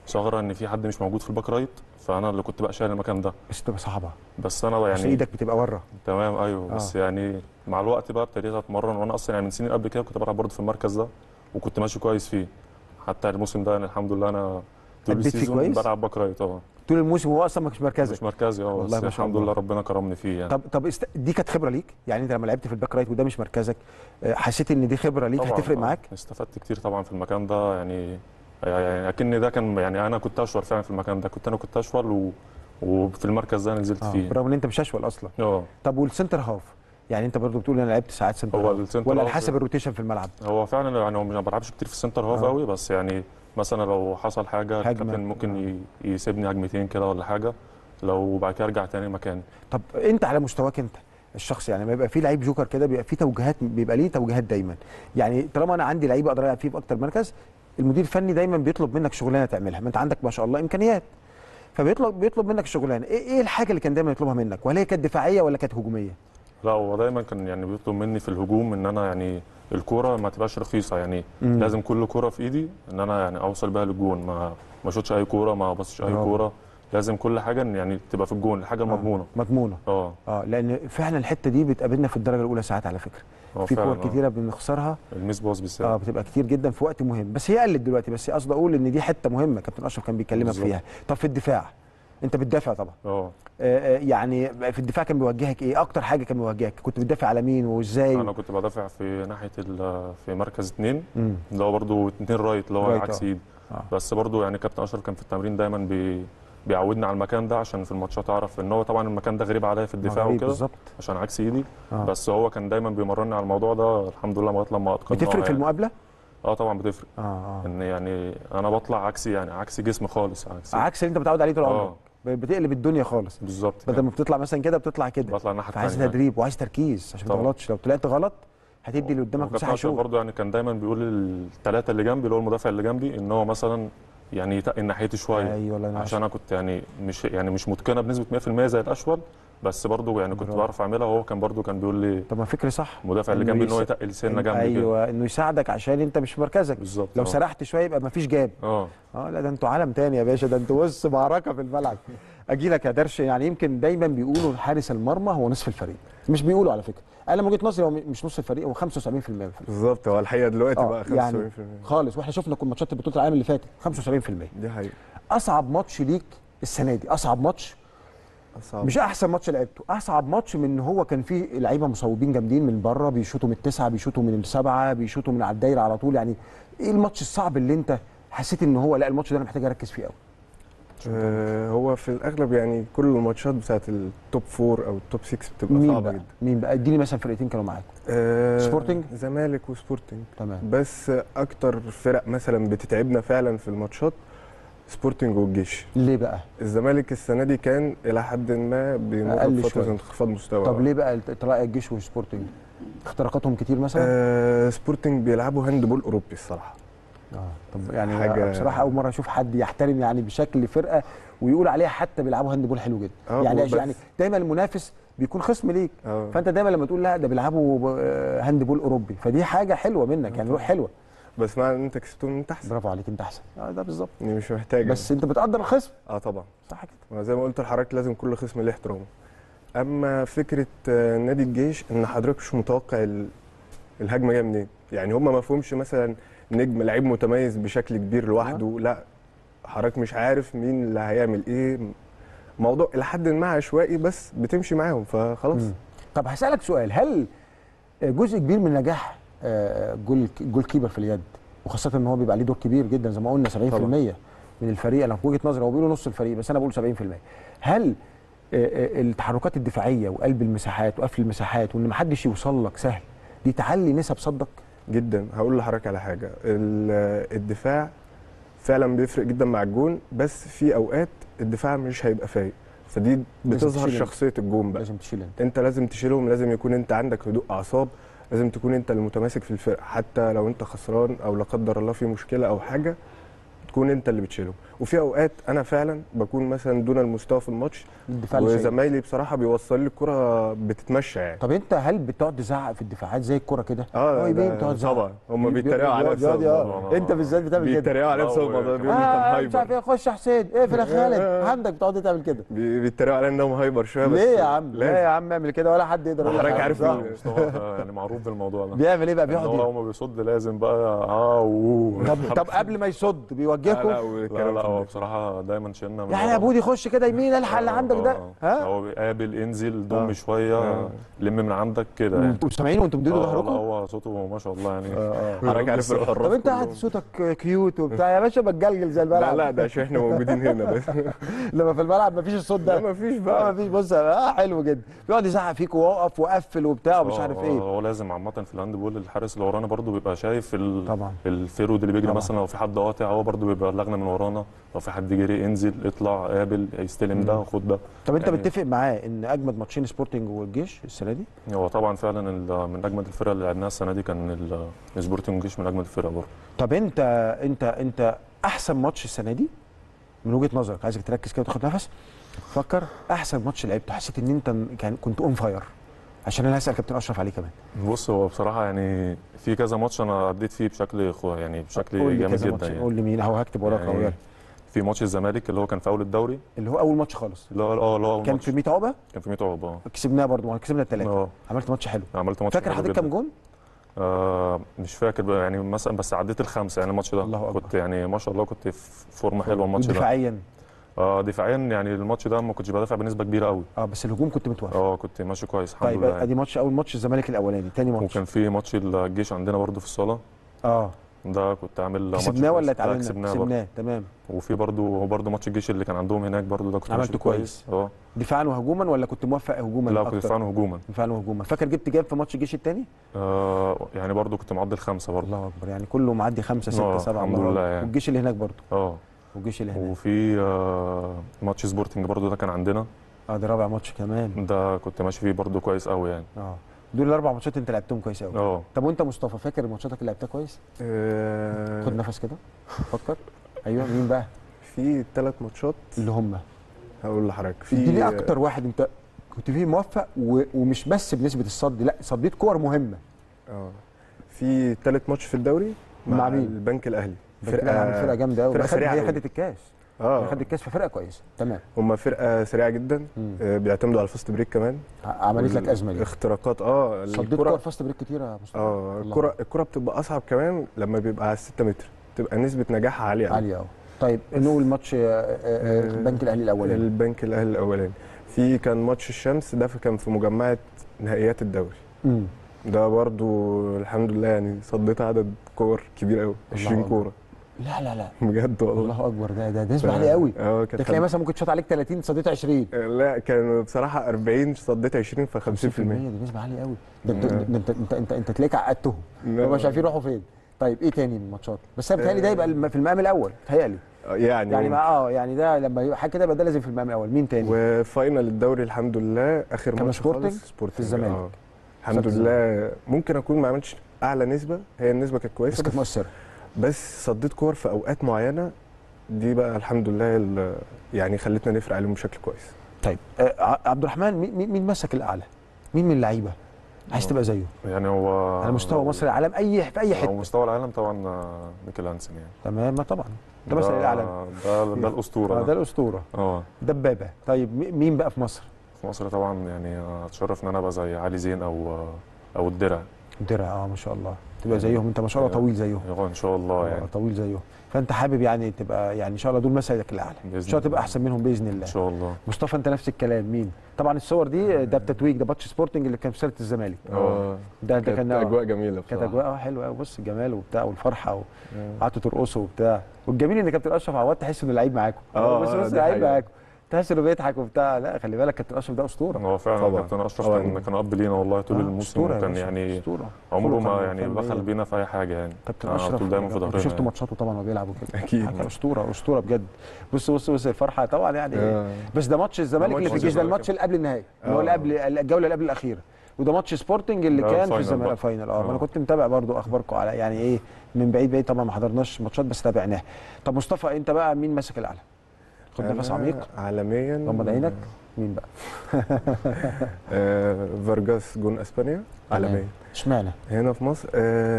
ثغره ان في حد مش موجود في الباك رايت فانا اللي كنت بقى شايل المكان ده بس تبقى صعبه بس انا يعني يعني ايدك بتبقى ورا تمام ايوه بس يعني مع الوقت بقى ابتديت اتمرن وانا اصلا يعني من سنين قبل كده كنت بلعب برضه في المركز ده وكنت ماشي كويس فيه حتى الموسم ده يعني الحمد لله انا طول أديت فيه السيزون كويس؟ بلعب باك رايت اه طول الموسم هو اصلا مش مركزك مش مركزي اه والله بس ما شاء الحمد الله. لله ربنا كرمني فيه يعني طب طب است... دي كانت خبره ليك يعني انت لما لعبت في الباك رايت وده مش مركزك آه، حسيت ان دي خبره ليك طبعاً هتفرق طبعاً. معاك استفدت كتير طبعا في المكان ده يعني يعني اكن ده كان يعني انا كنت اشول فعلا في المكان ده كنت انا كنت اشول و... وفي المركز ده نزلت آه. فيه برغم ان انت مش اشول اصلا اه طب والسنتر هاف يعني انت برضو بتقول انا لعبت ساعات سنتر هو هاف السنتر ولا هاف- على حسب الروتيشن في الملعب هو فعلا يعني هو ما بلعبش كتير في السنتر هاف آه. قوي بس يعني مثلا لو حصل حاجه هجمة. الكابتن ممكن ي- يسيبني هجمتين كده ولا حاجه لو بعد كده ارجع تاني مكاني طب انت على مستواك انت الشخص يعني ما يبقى في لعيب جوكر كده بيبقى في توجيهات بيبقى ليه توجيهات دايما يعني طالما انا عندي لعيب اقدر العب فيه باكتر مركز المدير الفني دايما بيطلب منك شغلانه تعملها ما انت عندك ما شاء الله امكانيات فبيطلب بيطلب منك الشغلانه ايه ايه الحاجه اللي كان دايما يطلبها منك وهل هي كانت دفاعيه ولا كانت هجوميه لا هو دايما كان يعني بيطلب مني في الهجوم ان انا يعني الكوره ما تبقاش رخيصه يعني مم. لازم كل كوره في ايدي ان انا يعني اوصل بيها للجون ما ما اشوطش اي كوره ما ابصش اي برافو. كوره لازم كل حاجه إن يعني تبقى في الجون الحاجه المضمونه مضمونه اه اه لان فعلا الحته دي بتقابلنا في الدرجه الاولى ساعات على فكره هو في فعلاً، كور آه. كتيره بنخسرها الميس باص بالذات اه بتبقى كتير جدا في وقت مهم بس هي قلت دلوقتي بس قصدي اقول ان دي حته مهمه كابتن اشرف كان بيكلمك بالظبط. فيها طب في الدفاع انت بتدافع طبعا اه آه، آه، يعني في الدفاع كان بيوجهك ايه اكتر حاجه كان بيوجهك كنت بتدافع على مين وازاي انا كنت بدافع في ناحيه ال- في مركز اثنين مم. اللي هو برضه اتنين رايت اللي هو رايت، عكس آه. ايدي آه. بس برضه يعني كابتن اشرف كان في التمرين دايما بي بيعودني على المكان ده عشان في الماتشات اعرف ان هو طبعا المكان ده غريب عليا في الدفاع غريب وكده بالظبط عشان عكس ايدي آه. بس هو كان دايما بيمرني على الموضوع ده الحمد لله لغايه لما اتقناه بتفرق في يعني. المقابله اه طبعا بتفرق اه اه ان يعني انا بطلع عكسي يعني عكس جسمي خالص عكس عكس اللي انت متعود عليه طول آه. عمرك بتقلب الدنيا خالص بالظبط بدل كده. ما بتطلع مثلا كده بتطلع كده بطلع الناحيه فعايز الثانيه تدريب وعايز تركيز عشان ما طبعا. تغلطش لو طلعت غلط هتدي اللي قدامك وكابتن مساحه أشرف شوط برضه يعني كان دايما بيقول للثلاثه اللي جنبي اللي هو المدافع اللي جنبي ان هو مثلا يعني يتقل ناحيتي شويه ايوه الله ينور عشان انا كنت يعني مش يعني مش متقنه بنسبه 100% زي الاشول بس برضه يعني كنت برافو. بعرف اعملها وهو كان برضه كان بيقول لي طب ما فكري صح المدافع اللي إنه جنبي ان هو يس- يتقل سنه جنبي كده ايوه انه يساعدك عشان انت مش في مركزك بالظبط لو آه. سرحت شويه يبقى ما فيش جاب اه اه لا ده انتوا عالم تاني يا باشا ده انتوا بص معركه في الملعب اجي لك يا درش يعني يمكن دايما بيقولوا حارس المرمى هو نصف الفريق مش بيقولوا على فكره انا من وجهه نظري هو مش نص الفريق هو 75% من الفريق بالظبط هو الحقيقه دلوقتي آه، بقى 75% يعني خالص واحنا شفنا كل ماتشات بطوله العالم اللي فاتت 75% دي حقيقه اصعب ماتش ليك السنه دي اصعب ماتش اصعب مش احسن ماتش لعبته اصعب ماتش من ان هو كان فيه لعيبه مصوبين جامدين من بره بيشوطوا من التسعه بيشوطوا من السبعه بيشوطوا من على الدايره على طول يعني ايه الماتش الصعب اللي انت حسيت ان هو لا الماتش ده انا محتاج اركز فيه قوي آه هو في الاغلب يعني كل الماتشات بتاعت التوب فور او التوب 6 بتبقى مين صعبه بقى جدا مين بقى اديني مثلا فرقتين كانوا معاك آه سبورتنج؟ زمالك وسبورتنج تمام بس اكتر فرق مثلا بتتعبنا فعلا في الماتشات سبورتنج والجيش ليه بقى الزمالك السنه دي كان الى حد ما بيمر أقل بفتره شوية. انخفاض مستوى طب ليه بقى طلائع الجيش وسبورتنج اختراقاتهم كتير مثلا آه سبورتنج بيلعبوا هاند بول اوروبي الصراحه اه طب يعني حاجة- بصراحه اول مره اشوف حد يحترم يعني بشكل فرقه ويقول عليها حتى بيلعبوا هاند بول حلو جدا آه، يعني بس- يعني دايما المنافس بيكون خصم ليك اه فانت دايما لما تقول لا ده بيلعبوا آه، هاند بول اوروبي فدي حاجه حلوه منك يعني روح حلوه بس معنى ان انت كسبتهم انت احسن برافو عليك انت احسن اه ده بالظبط يعني مش محتاج بس انت بتقدر الخصم اه طبعا صح كده ما زي ما قلت لحضرتك لازم كل خصم ليه احترامه اما فكره آه، نادي الجيش ان حضرتك مش متوقع ال- الهجمه جايه منين يعني هم ما فهمش مثلا نجم لعيب متميز بشكل كبير لوحده لا حضرتك مش عارف مين اللي هيعمل ايه موضوع الى حد ما عشوائي بس بتمشي معاهم فخلاص مم. طب هسالك سؤال هل جزء كبير من نجاح آه، جول جول كيبر في اليد وخاصه ان هو بيبقى عليه دور كبير جدا زي ما قلنا 70% طبعا. من الفريق انا في وجهه نظري هو بيقولوا نص الفريق بس انا بقول 70% هل آه، آه، التحركات الدفاعيه وقلب المساحات وقفل المساحات وان محدش يوصل لك سهل دي تعلي نسب صدك جدا هقول لحضرتك على حاجه ال- الدفاع فعلا بيفرق جدا مع الجون بس في اوقات الدفاع مش هيبقى فايق فدي بتظهر تشيل انت. شخصيه الجون بقى لازم تشيل انت انت لازم تشيلهم لازم يكون انت عندك هدوء اعصاب لازم تكون انت المتماسك في الفرقه حتى لو انت خسران او لا قدر الله في مشكله او حاجه تكون انت اللي بتشيلهم وفي اوقات انا فعلا بكون مثلا دون المستوى في الماتش الدفاع اللي شايل. وزمايلي بصراحه بيوصل لي الكره بتتمشى يعني طب انت هل بتقعد تزعق في الدفاعات زي الكوره كده اه يمين ده بتقعد تزعق طبعا هم بيتريقوا عليا بيقعد- بسبب يقعد- الموضوع. آه. انت بالذات بتعمل كده بيتريقوا عليا لا، بسبب هو الموضوع كمان- بيقولوا انت آه مش عارف هايبر ايه خش يا حسين اقفل يا خالد آه. عندك بتقعد تعمل كده بي- بيتريقوا عليا انهم هايبر شويه بس ليه يا عم لا لازم. يا عم اعمل كده ولا حد يقدر يقول لك حضرتك حاجة. عارف صح. ال- مصطفى ده يعني معروف بالموضوع ده بيعمل ايه بقى إن بيقعد هو ايه لو ما بيصد لازم بقى اه ووو. طب طب قبل ما يصد لا بيوجهكم لا لا والكلام لا في هو الدفاع. بصراحه دايما شلنا من يعني ورا. يا بودي خش كده يمين الحق اللي آه، عندك ده آه. ها هو بيقابل انزل ضم آه. شويه آه. لم من عندك كده يعني انتوا سامعين وانتوا بتدوا آه، لا ظهركم هو صوته ما شاء الله يعني اه اه حضرتك عارف الحراس طب انت قاعد كلهم. صوتك كيوت وبتاع يا باشا بتجلجل زي لا الملعب لا ده عشان احنا موجودين هنا بس لما في الملعب مفيش الصوت ده لا مفيش اه بقى مفيش بص اه حلو جدا بيقعد يزعق فيك ووقف وقفل وبتاع ومش آه، عارف آه، ايه هو لازم عامه في الهاند بول الحارس اللي ورانا برضو بيبقى شايف ال... طبعا الفيرود اللي بيجري طبعا. مثلا لو في حد قاطع هو برضو بيبقى بلغنا من ورانا لو في حد جري انزل اطلع قابل يستلم ده خد ده طب انت يعني- متفق معاه ان اجمد ماتشين سبورتنج والجيش السنه دي هو طبعا فعلا ال- من اجمد الفرق اللي لعبناها السنه دي كان ال- السبورتنج جيش من اجمد الفرق برضه طب انت انت انت احسن ماتش السنه دي من وجهه نظرك عايزك تركز كده وتاخد نفس فكر احسن ماتش لعبته حسيت ان انت كان كنت اون فاير عشان انا هسال كابتن اشرف عليه كمان بص هو بصراحه يعني في كذا ماتش انا اديت فيه بشكل خو- يعني قول بشكل لي جامد كذا جدا ماتش يعني قول لي مين اهو هكتب وراك اهو يعني يلا. في ماتش الزمالك اللي هو كان في اول الدوري اللي هو اول ماتش خالص اللي هو اه اللي هو أول كان ماتش. في 100 عقبه كان في 100 عقبه اه كسبناه برضه كسبنا الثلاثه اه عملت ماتش حلو عملت ماتش فاكر حلو حضرتك جدا. كام جون آه مش فاكر بقى يعني مثلا بس عديت الخمسه يعني الماتش ده الله أكبر. كنت يعني ما شاء الله كنت في فورمه حلوه الماتش ده دفاعيا اه دفاعيا يعني الماتش ده ما كنتش بدافع بنسبه كبيره قوي اه بس الهجوم كنت متوفر اه كنت ماشي كويس الحمد طيب لله يعني. ادي ماتش اول ماتش الزمالك الاولاني تاني ماتش وكان في ماتش الجيش عندنا برضو في الصاله اه ده كنت عامل ماتش كسبناه كويس. ولا لا، اتعادلنا كسبناه برضو. كسبناه تمام وفي برضو برضو ماتش الجيش اللي كان عندهم هناك برضو ده كنت عملته ماشي كويس. اه دفاعا وهجوما ولا كنت موفق هجوما لا أكتر؟ كنت دفاعا هجوما دفاعا وهجوما فاكر جبت جاب في ماتش الجيش الثاني آه يعني برضو كنت معدل خمسه برضو الله اكبر يعني كله معدي خمسة ستة آه، سبعة الحمد الله لله أكبر. يعني. والجيش اللي هناك برضه اه والجيش اللي هناك وفي آه ماتش سبورتنج برضو ده كان عندنا اه ده رابع ماتش كمان ده كنت ماشي فيه برضو كويس قوي يعني اه دول الاربع ماتشات انت لعبتهم كويس قوي اه طب وانت مصطفى فاكر ماتشاتك اللي لعبتها كويس آه، خد نفس كده فكر ايوه مين بقى في ثلاث ماتشات اللي هم هقول لحضرتك في اديني اكتر واحد انت كنت فيه موفق و... ومش بس بنسبه الصد لا صديت كور مهمه اه في ثالث ماتش في الدوري مع مع, مين؟ البنك الاهلي فرقه فرقه جامده قوي فرقة سريعة هي أوي. خدت الكاس هي اه خدت الكاس في فرقه كويسه تمام هم فرقه سريعه جدا مم. آه، بيعتمدوا على الفاست بريك كمان ع- عملت لك ازمه دي اختراقات اه صديت الكرة كور فاست بريك كتير يا مصطفى اه الله. الكرة الكرة بتبقى اصعب كمان لما بيبقى على 6 متر تبقى نسبة نجاحها عالية أوي. عاليه قوي طيب نقول ماتش آه، آه، آه، البنك الاهلي الاولاني البنك الاهلي الاولاني في كان ماتش الشمس ده كان في مجمعة نهائيات الدوري امم ده برضو الحمد لله يعني صديت عدد كور كبير قوي الله 20 أكبر. كورة لا لا لا بجد والله الله اكبر ده ده ده نسبه عاليه قوي اه ده كانت تلاقي مثلا ممكن تشوط عليك 30 صديت 20 لا كانوا بصراحة 40 صديت 20 ف 50% 50% دي نسبه عاليه قوي ده انت آه. ده انت انت انت, انت تلاقيك عقدتهم لا. هم مش عارفين يروحوا فين طيب ايه تاني من الماتشات بس انا بتهيألي ده يبقى الم- في المقام الاول بتهيألي يعني يعني ما اه يعني ده لما يبقى حاجه كده يبقى ده لازم في المقام الاول مين تاني وفاينل الدوري الحمد لله اخر كان ماتش سبورتنج؟ خالص سبورتنج في الزمالك. آه. الحمد صدت لله ممكن اكون ما عملتش اعلى نسبه هي النسبه كانت بس كويسه كانت بس, مؤثره بس صديت كور في اوقات معينه دي بقى الحمد لله ال- يعني خلتنا نفرق عليهم بشكل كويس طيب آه ع- عبد الرحمن مين مين- مين مسك الاعلى مين من اللعيبه عايز تبقى زيه يعني هو على مستوى لو- مصر العالم اي في اي على حته مستوى العالم طبعا آه، ميكل هانسن يعني تمام ما طبعا ده مثل الاعلى ده ده الاسطوره آه، ده ده. الاسطوره اه دبابه طيب مي- مين بقى في مصر في مصر طبعا يعني اتشرف ان انا ابقى زي علي زين او او الدرع درع اه ما شاء الله تبقى زيهم انت ما شاء الله طويل زيهم هو ان شاء الله آه، يعني طويل زيهم فانت حابب يعني تبقى يعني ان شاء الله دول مسيرك الاعلى ان بإذن شاء الله تبقى الله. احسن منهم باذن الله ان شاء الله مصطفى انت نفس الكلام مين طبعا الصور دي ده بتتويج ده ماتش سبورتنج اللي كان في سله الزمالك آه. ده ده كانت كان اجواء جميله كانت بصراحه اجواء اه حلوه قوي بص الجمال وبتاع والفرحه آه. وقعدتوا ترقصوا وبتاع والجميل ان كابتن اشرف عواد تحس انه لعيب معاكم آه، بص آه، بص دي لعيب حقيقة. معاكم تحس انه بيضحك وبتاع لا خلي بالك كابتن اشرف ده اسطوره هو فعلا طبعاً. كابتن اشرف طبعاً. كان كان اب لينا والله طول آه، الموسم أسطورة يا وكان باشا، يعني اسطوره عمره خلقاً ما يعني وفنياً. بخل بينا في اي حاجه يعني كابتن كان على اشرف طول دايما في أنا ظهرنا شفت يعني. ماتشاته طبعا وهو بيلعب وكده اكيد حاجه اسطوره اسطوره بجد بص بص بص الفرحه طبعا يعني آه. بس ده ماتش الزمالك ماتش اللي في الجيش ده الزمالك. الماتش اللي قبل النهائي اللي هو اللي آه. قبل الجوله اللي قبل الاخيره وده ماتش سبورتنج اللي ده كان في الفاينل الزمالك بقى. الفاينل اه ما انا آه. كنت متابع برضو اخباركم على يعني ايه من بعيد بعيد طبعا ما حضرناش ماتشات بس تابعناها طب مصطفى انت بقى مين ماسك الاعلى خد نفس أنا عميق عالميا غمض عينك مين بقى آه فارجاس جون اسبانيا عالميا اشمعنى هنا في مصر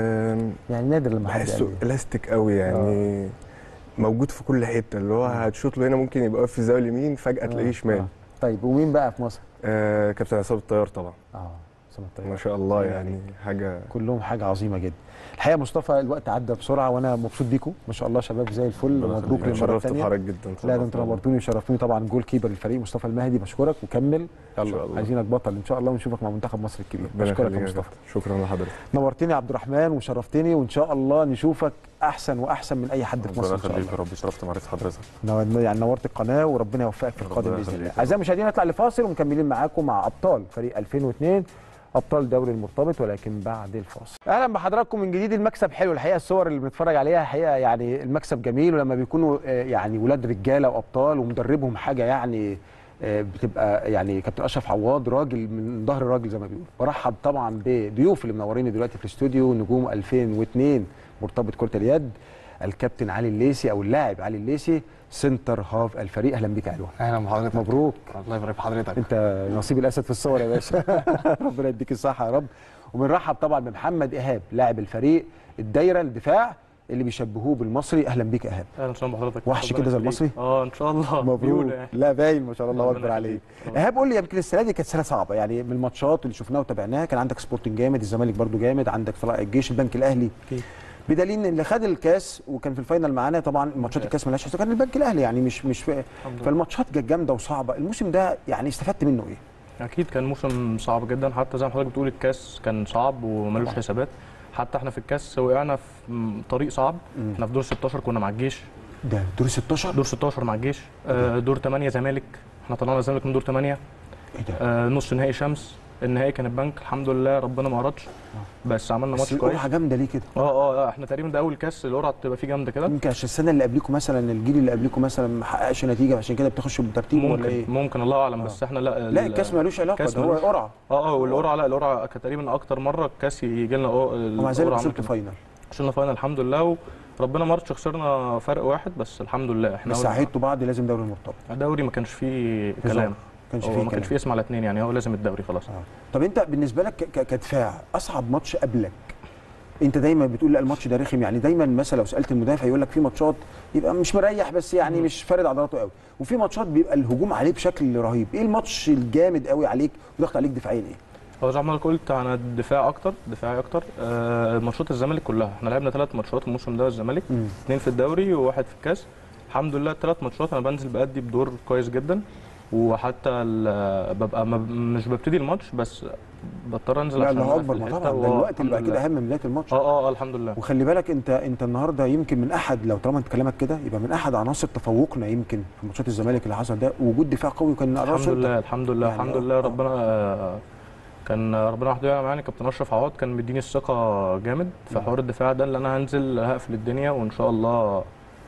آه يعني نادر لما حد بحسه قال لي. الاستيك قوي يعني موجود في كل حته اللي هو هتشوط له هنا ممكن يبقى واقف في الزاويه اليمين فجاه تلاقيه آه، شمال آه. طيب ومين بقى في مصر آه كابتن عصام الطيار طبعا اه سمع ما طيب شاء الله يعني يعني حاجه كلهم حاجه عظيمه جدا الحقيقه مصطفى الوقت عدى بسرعه وانا مبسوط بيكم ما شاء الله شباب زي الفل ربنا ومبروك يخليك. للمره شرفت الثانيه بحضرتك جدا لا ده انتوا طبعاً. نورتوني وشرفتوني طبعا جول كيبر الفريق مصطفى المهدي بشكرك وكمل شاء يلا الله. عايزينك بطل ان شاء الله ونشوفك مع منتخب مصر الكبير ربنا بشكرك يخليك يا يا مصطفى كابتن. شكرا لحضرتك نورتني يا عبد الرحمن وشرفتني وان شاء الله نشوفك احسن واحسن من اي حد في مصر ربنا ان شاء يخليك الله يا رب شرفت معرفة حضرتك نو- يعني نورت القناه وربنا يوفقك في القادم ربنا باذن الله يخليك. اعزائي المشاهدين نطلع لفاصل ومكملين معاكم مع ابطال فريق 2002 ابطال دوري المرتبط ولكن بعد الفاصل اهلا بحضراتكم من جديد المكسب حلو الحقيقه الصور اللي بنتفرج عليها الحقيقه يعني المكسب جميل ولما بيكونوا آه، يعني ولاد رجاله وابطال ومدربهم حاجه يعني آه، بتبقى يعني كابتن اشرف عواد راجل من ظهر راجل زي ما بيقولوا برحب طبعا بضيوف اللي منوريني دلوقتي في الاستوديو نجوم 2002 مرتبط كره اليد الكابتن علي الليسي او اللاعب علي الليسي سنتر هاف الفريق اهلا بك يا علوان اهلا بحضرتك مبروك الله يبارك في حضرتك انت نصيب الاسد في الصور يا باشا ربنا يديك الصحه يا رب وبنرحب طبعا بمحمد ايهاب لاعب الفريق الدايره الدفاع اللي بيشبهوه بالمصري اهلا بيك يا ايهاب اهلا وسهلا بحضرتك وحش ربنا كده زي يخليك. المصري؟ اه ان شاء الله مبروك بيقولوا يعني. لا باين ما شاء الله ربنا اكبر عليك يخليك. آه. ايهاب قول لي يمكن السنه دي كانت سنه صعبه يعني من الماتشات اللي شفناها وتابعناها كان عندك سبورتنج جامد الزمالك برضو جامد عندك طلائع الجيش البنك الاهلي أكيد. بدليل ان اللي خد الكاس وكان في الفاينل معانا طبعا ماتشات الكاس مالهاش حساب كان البنك الاهلي يعني مش مش في الحمد لله. فالماتشات كانت جامده وصعبه الموسم ده يعني استفدت منه ايه؟ اكيد كان موسم صعب جدا حتى زي ما حضرتك بتقول الكاس كان صعب وملوش طبعا. حسابات حتى احنا في الكاس وقعنا في م- طريق صعب مم. احنا في دور 16 كنا مع الجيش ده دور 16 دور 16 مع الجيش آه دور 8 زمالك احنا طلعنا الزمالك من دور 8 ايه ده؟ آه نص نهائي شمس النهائي كان البنك الحمد لله ربنا ما اردش بس عملنا بس ماتش كويس القرعه جامده ليه كده؟ اه اه آه، احنا تقريبا ده اول كاس القرعه بتبقى فيه جامده كده يمكن عشان السنه اللي قبليكم مثلا الجيل اللي قبليكم مثلا ما حققش نتيجه عشان كده بتخشوا بالترتيب ولا ممكن ايه؟ ممكن الله اعلم آه. بس احنا لا لا ال- الكاس مالوش علاقه الكاس ده هو ملوش- قرعه اه اه والقرعه لا القرعه كانت تقريبا اكتر مره الكاس يجي لنا ومع ذلك وصلت فاينل وصلنا فاينل الحمد لله وربنا ما رضش خسرنا فرق واحد بس الحمد لله احنا بس أول- عهدتوا بعض لازم دوري مرتبط الدوري ما كانش فيه هزار. كلام كانش هو فيه ما كانش كلام. فيه اسم على اتنين يعني هو لازم الدوري خلاص آه. طب انت بالنسبه لك ك- ك- كدفاع اصعب ماتش قبلك انت دايما بتقول لا الماتش ده رخم يعني دايما مثلا لو سالت المدافع يقول لك في ماتشات يبقى مش مريح بس يعني مم. مش فارد عضلاته قوي وفي ماتشات بيبقى الهجوم عليه بشكل رهيب ايه الماتش الجامد قوي عليك وضغط عليك دفاعيا ايه هو زي ما حضرتك قلت انا الدفاع اكتر دفاعي اكتر آه ماتشات الزمالك كلها احنا لعبنا ثلاث ماتشات الموسم ده الزمالك اثنين في الدوري وواحد في الكاس الحمد لله الثلاث ماتشات انا بنزل بأدي بدور كويس جدا وحتى ال- ببقى ما- مش ببتدي الماتش بس بضطر انزل لا عشان الله أقفل اكبر ما الحتة طبعا ده وآه، الوقت اللي بعد الحمد كده لله. اهم من بدايه الماتش اه اه اه الحمد لله وخلي بالك انت انت النهارده يمكن من احد لو طالما انت كلامك كده يبقى من احد عناصر تفوقنا يمكن في ماتشات الزمالك اللي حصل ده وجود دفاع قوي وكان الحمد راسه انت. لله الحمد لله يعني الحمد آه، لله آه. ربنا آه، كان ربنا وحده يعلم يعني كابتن اشرف عواد كان مديني الثقه جامد في نعم. حوار الدفاع ده اللي انا هنزل هقفل الدنيا وان شاء الله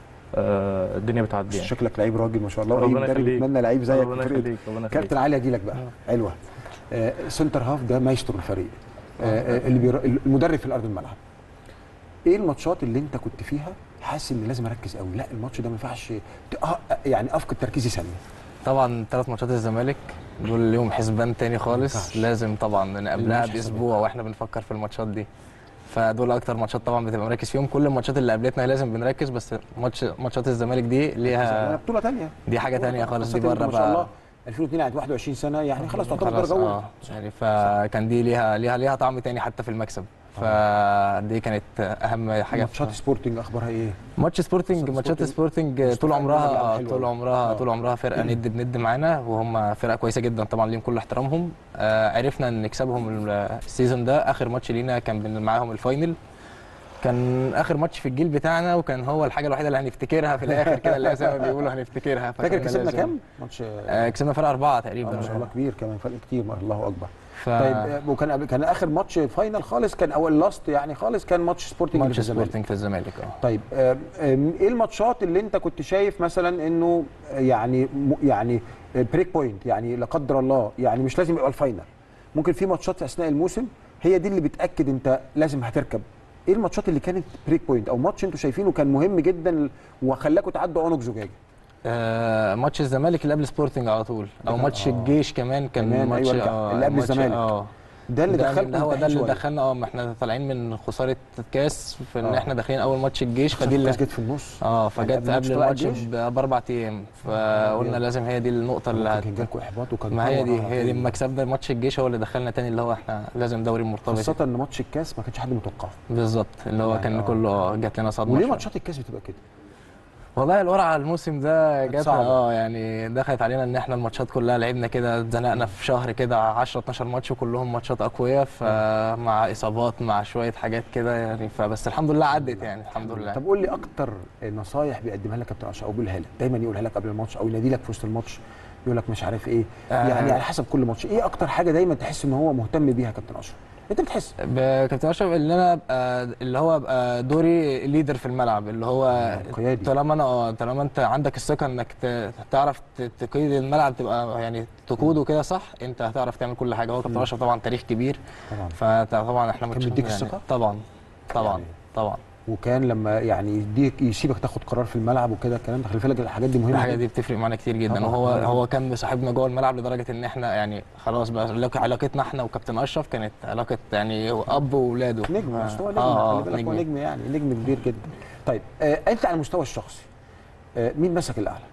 آه، الدنيا بتعدي يعني شكلك لعيب راجل ما شاء الله واي ربنا مدرب يخليك. يتمنى لعيب زيك ربنا في فرقته. يخليك ربنا يخليك كابتن علي اجي لك بقى علوه آه سنتر هاف ده مايسترو الفريق آه آه اللي بير... المدرب في الارض الملعب ايه الماتشات اللي انت كنت فيها حاسس ان لازم اركز قوي لا الماتش ده ما ينفعش ت- آه، يعني افقد تركيزي ثانيه طبعا ثلاث ماتشات الزمالك دول ليهم حسبان تاني ينفعش. خالص لازم طبعا من قبلها ملوش باسبوع واحنا بنفكر في الماتشات دي فدول اكتر ماتشات طبعا بتبقى مركز فيهم كل الماتشات اللي قابلتنا لازم بنركز بس ماتش ماتشات الزمالك دي أنا ليها بطوله ثانيه دي حاجه تانية خالص دي بره ما شاء الله بقى 2002 قعد 21 سنه يعني خلاص تعتبر خلاص درجه اه اولى يعني فكان دي ليها ليها ليها طعم تاني حتى في المكسب فدي كانت اهم حاجه ماتشات سبورتنج اخبارها ايه؟ ماتش سبورتنج ماتشات سبورتنج طول مستوى عمرها بيلعب آه، حلو طول أوي. عمرها آه. طول عمرها فرقه ند بند معانا وهم فرقه كويسه جدا طبعا ليهم كل احترامهم آه، عرفنا ان نكسبهم ال- السيزون ده اخر ماتش لينا كان بين- معاهم الفاينل كان اخر ماتش في الجيل بتاعنا وكان هو الحاجه الوحيده اللي هنفتكرها في الاخر كده اللي زي ما بيقولوا هنفتكرها فاكر فكنا كسبنا لازم- كام؟ ماتش آه، كسبنا فرق اربعه تقريبا آه، ما شاء الله كبير كمان فرق كتير ما الله اكبر ف... طيب آه، وكان قبل- كان اخر ماتش فاينل خالص كان اول لاست يعني خالص كان ماتش سبورتنج اللي ماتش في الزمالك سبورتنج في الزمالك اه طيب آم، آم، ايه الماتشات اللي انت كنت شايف مثلا انه يعني م- يعني بريك بوينت يعني لا قدر الله يعني مش لازم يبقى الفاينل ممكن في ماتشات في اثناء الموسم هي دي اللي بتاكد انت لازم هتركب ايه الماتشات اللي كانت بريك بوينت او ماتش انتوا شايفينه كان مهم جدا وخلاكم تعدوا عنق زجاجه آه ماتش الزمالك اللي قبل سبورتنج على طول او ده- ماتش آه. الجيش كمان كان كمان، ماتش أيوة، آه اللي قبل ماتش- الزمالك. اه ده اللي ده دخلكم من- هو ده التأهيل اللي شوية. دخلنا اه ما احنا طالعين من خساره كاس في ان آه. احنا داخلين اول ماتش الجيش فدي فدي اللي اللي جت في النص اه يعني فجت قبل الماتش قبل طلع الماتش الجيش؟ ب- باربع ايام فقلنا لازم هي دي النقطه اللي هت... كان جالكم احباط وكان ما هي دي طبعاً هي دي المكسب ده ماتش الجيش هو اللي دخلنا تاني اللي هو احنا لازم دوري مرتبط خاصه ان ماتش الكاس ما كانش حد متوقعه بالظبط اللي هو يعني كان آه. كله اه جات لنا صدمه وليه شوية. ماتشات الكاس بتبقى كده والله القرعه الموسم ده كانت جت صعبة. اه يعني دخلت علينا ان احنا الماتشات كلها لعبنا كده اتزنقنا في شهر كده 10 12 ماتش وكلهم ماتشات اقوياء فمع اصابات مع شويه حاجات كده يعني فبس الحمد لله عدت يعني الحمد لله طب قول لي اكتر نصايح بيقدمها لك كابتن اشرف او بيقولها لك دايما يقولها لك قبل الماتش او ينادي لك في وسط الماتش يقول لك مش عارف ايه آه. يعني على حسب كل ماتش ايه اكتر حاجه دايما تحس ان هو مهتم بيها كابتن اشرف انت بتحس ب- كابتن اشرف اللي انا ابقى اللي هو ابقى دوري ليدر في الملعب اللي هو قيادي. طالما انا اه طالما انت عندك الثقه انك ت- تعرف ت- تقيد الملعب تبقى يعني تقوده كده صح انت هتعرف تعمل كل حاجه هو كابتن اشرف طبعا تاريخ كبير طبعا فطبعا احنا كان متش- بيديك يعني الثقة؟ طبعا طبعا يعني طبعا وكان لما يعني يديك يسيبك تاخد قرار في الملعب وكده الكلام ده خلي بالك الحاجات دي مهمه الحاجه جداً. دي بتفرق معانا كتير جدا طبعاً. وهو هو كان مصاحبنا جوه الملعب لدرجه ان احنا يعني خلاص بقى علاق- علاقتنا احنا وكابتن اشرف كانت علاقه يعني اب واولاده نجم ف- بس هو نجم اه خلي بالك هو نجم نجم يعني نجم كبير جدا طيب آه انت على المستوى الشخصي آه مين مسك الاعلى؟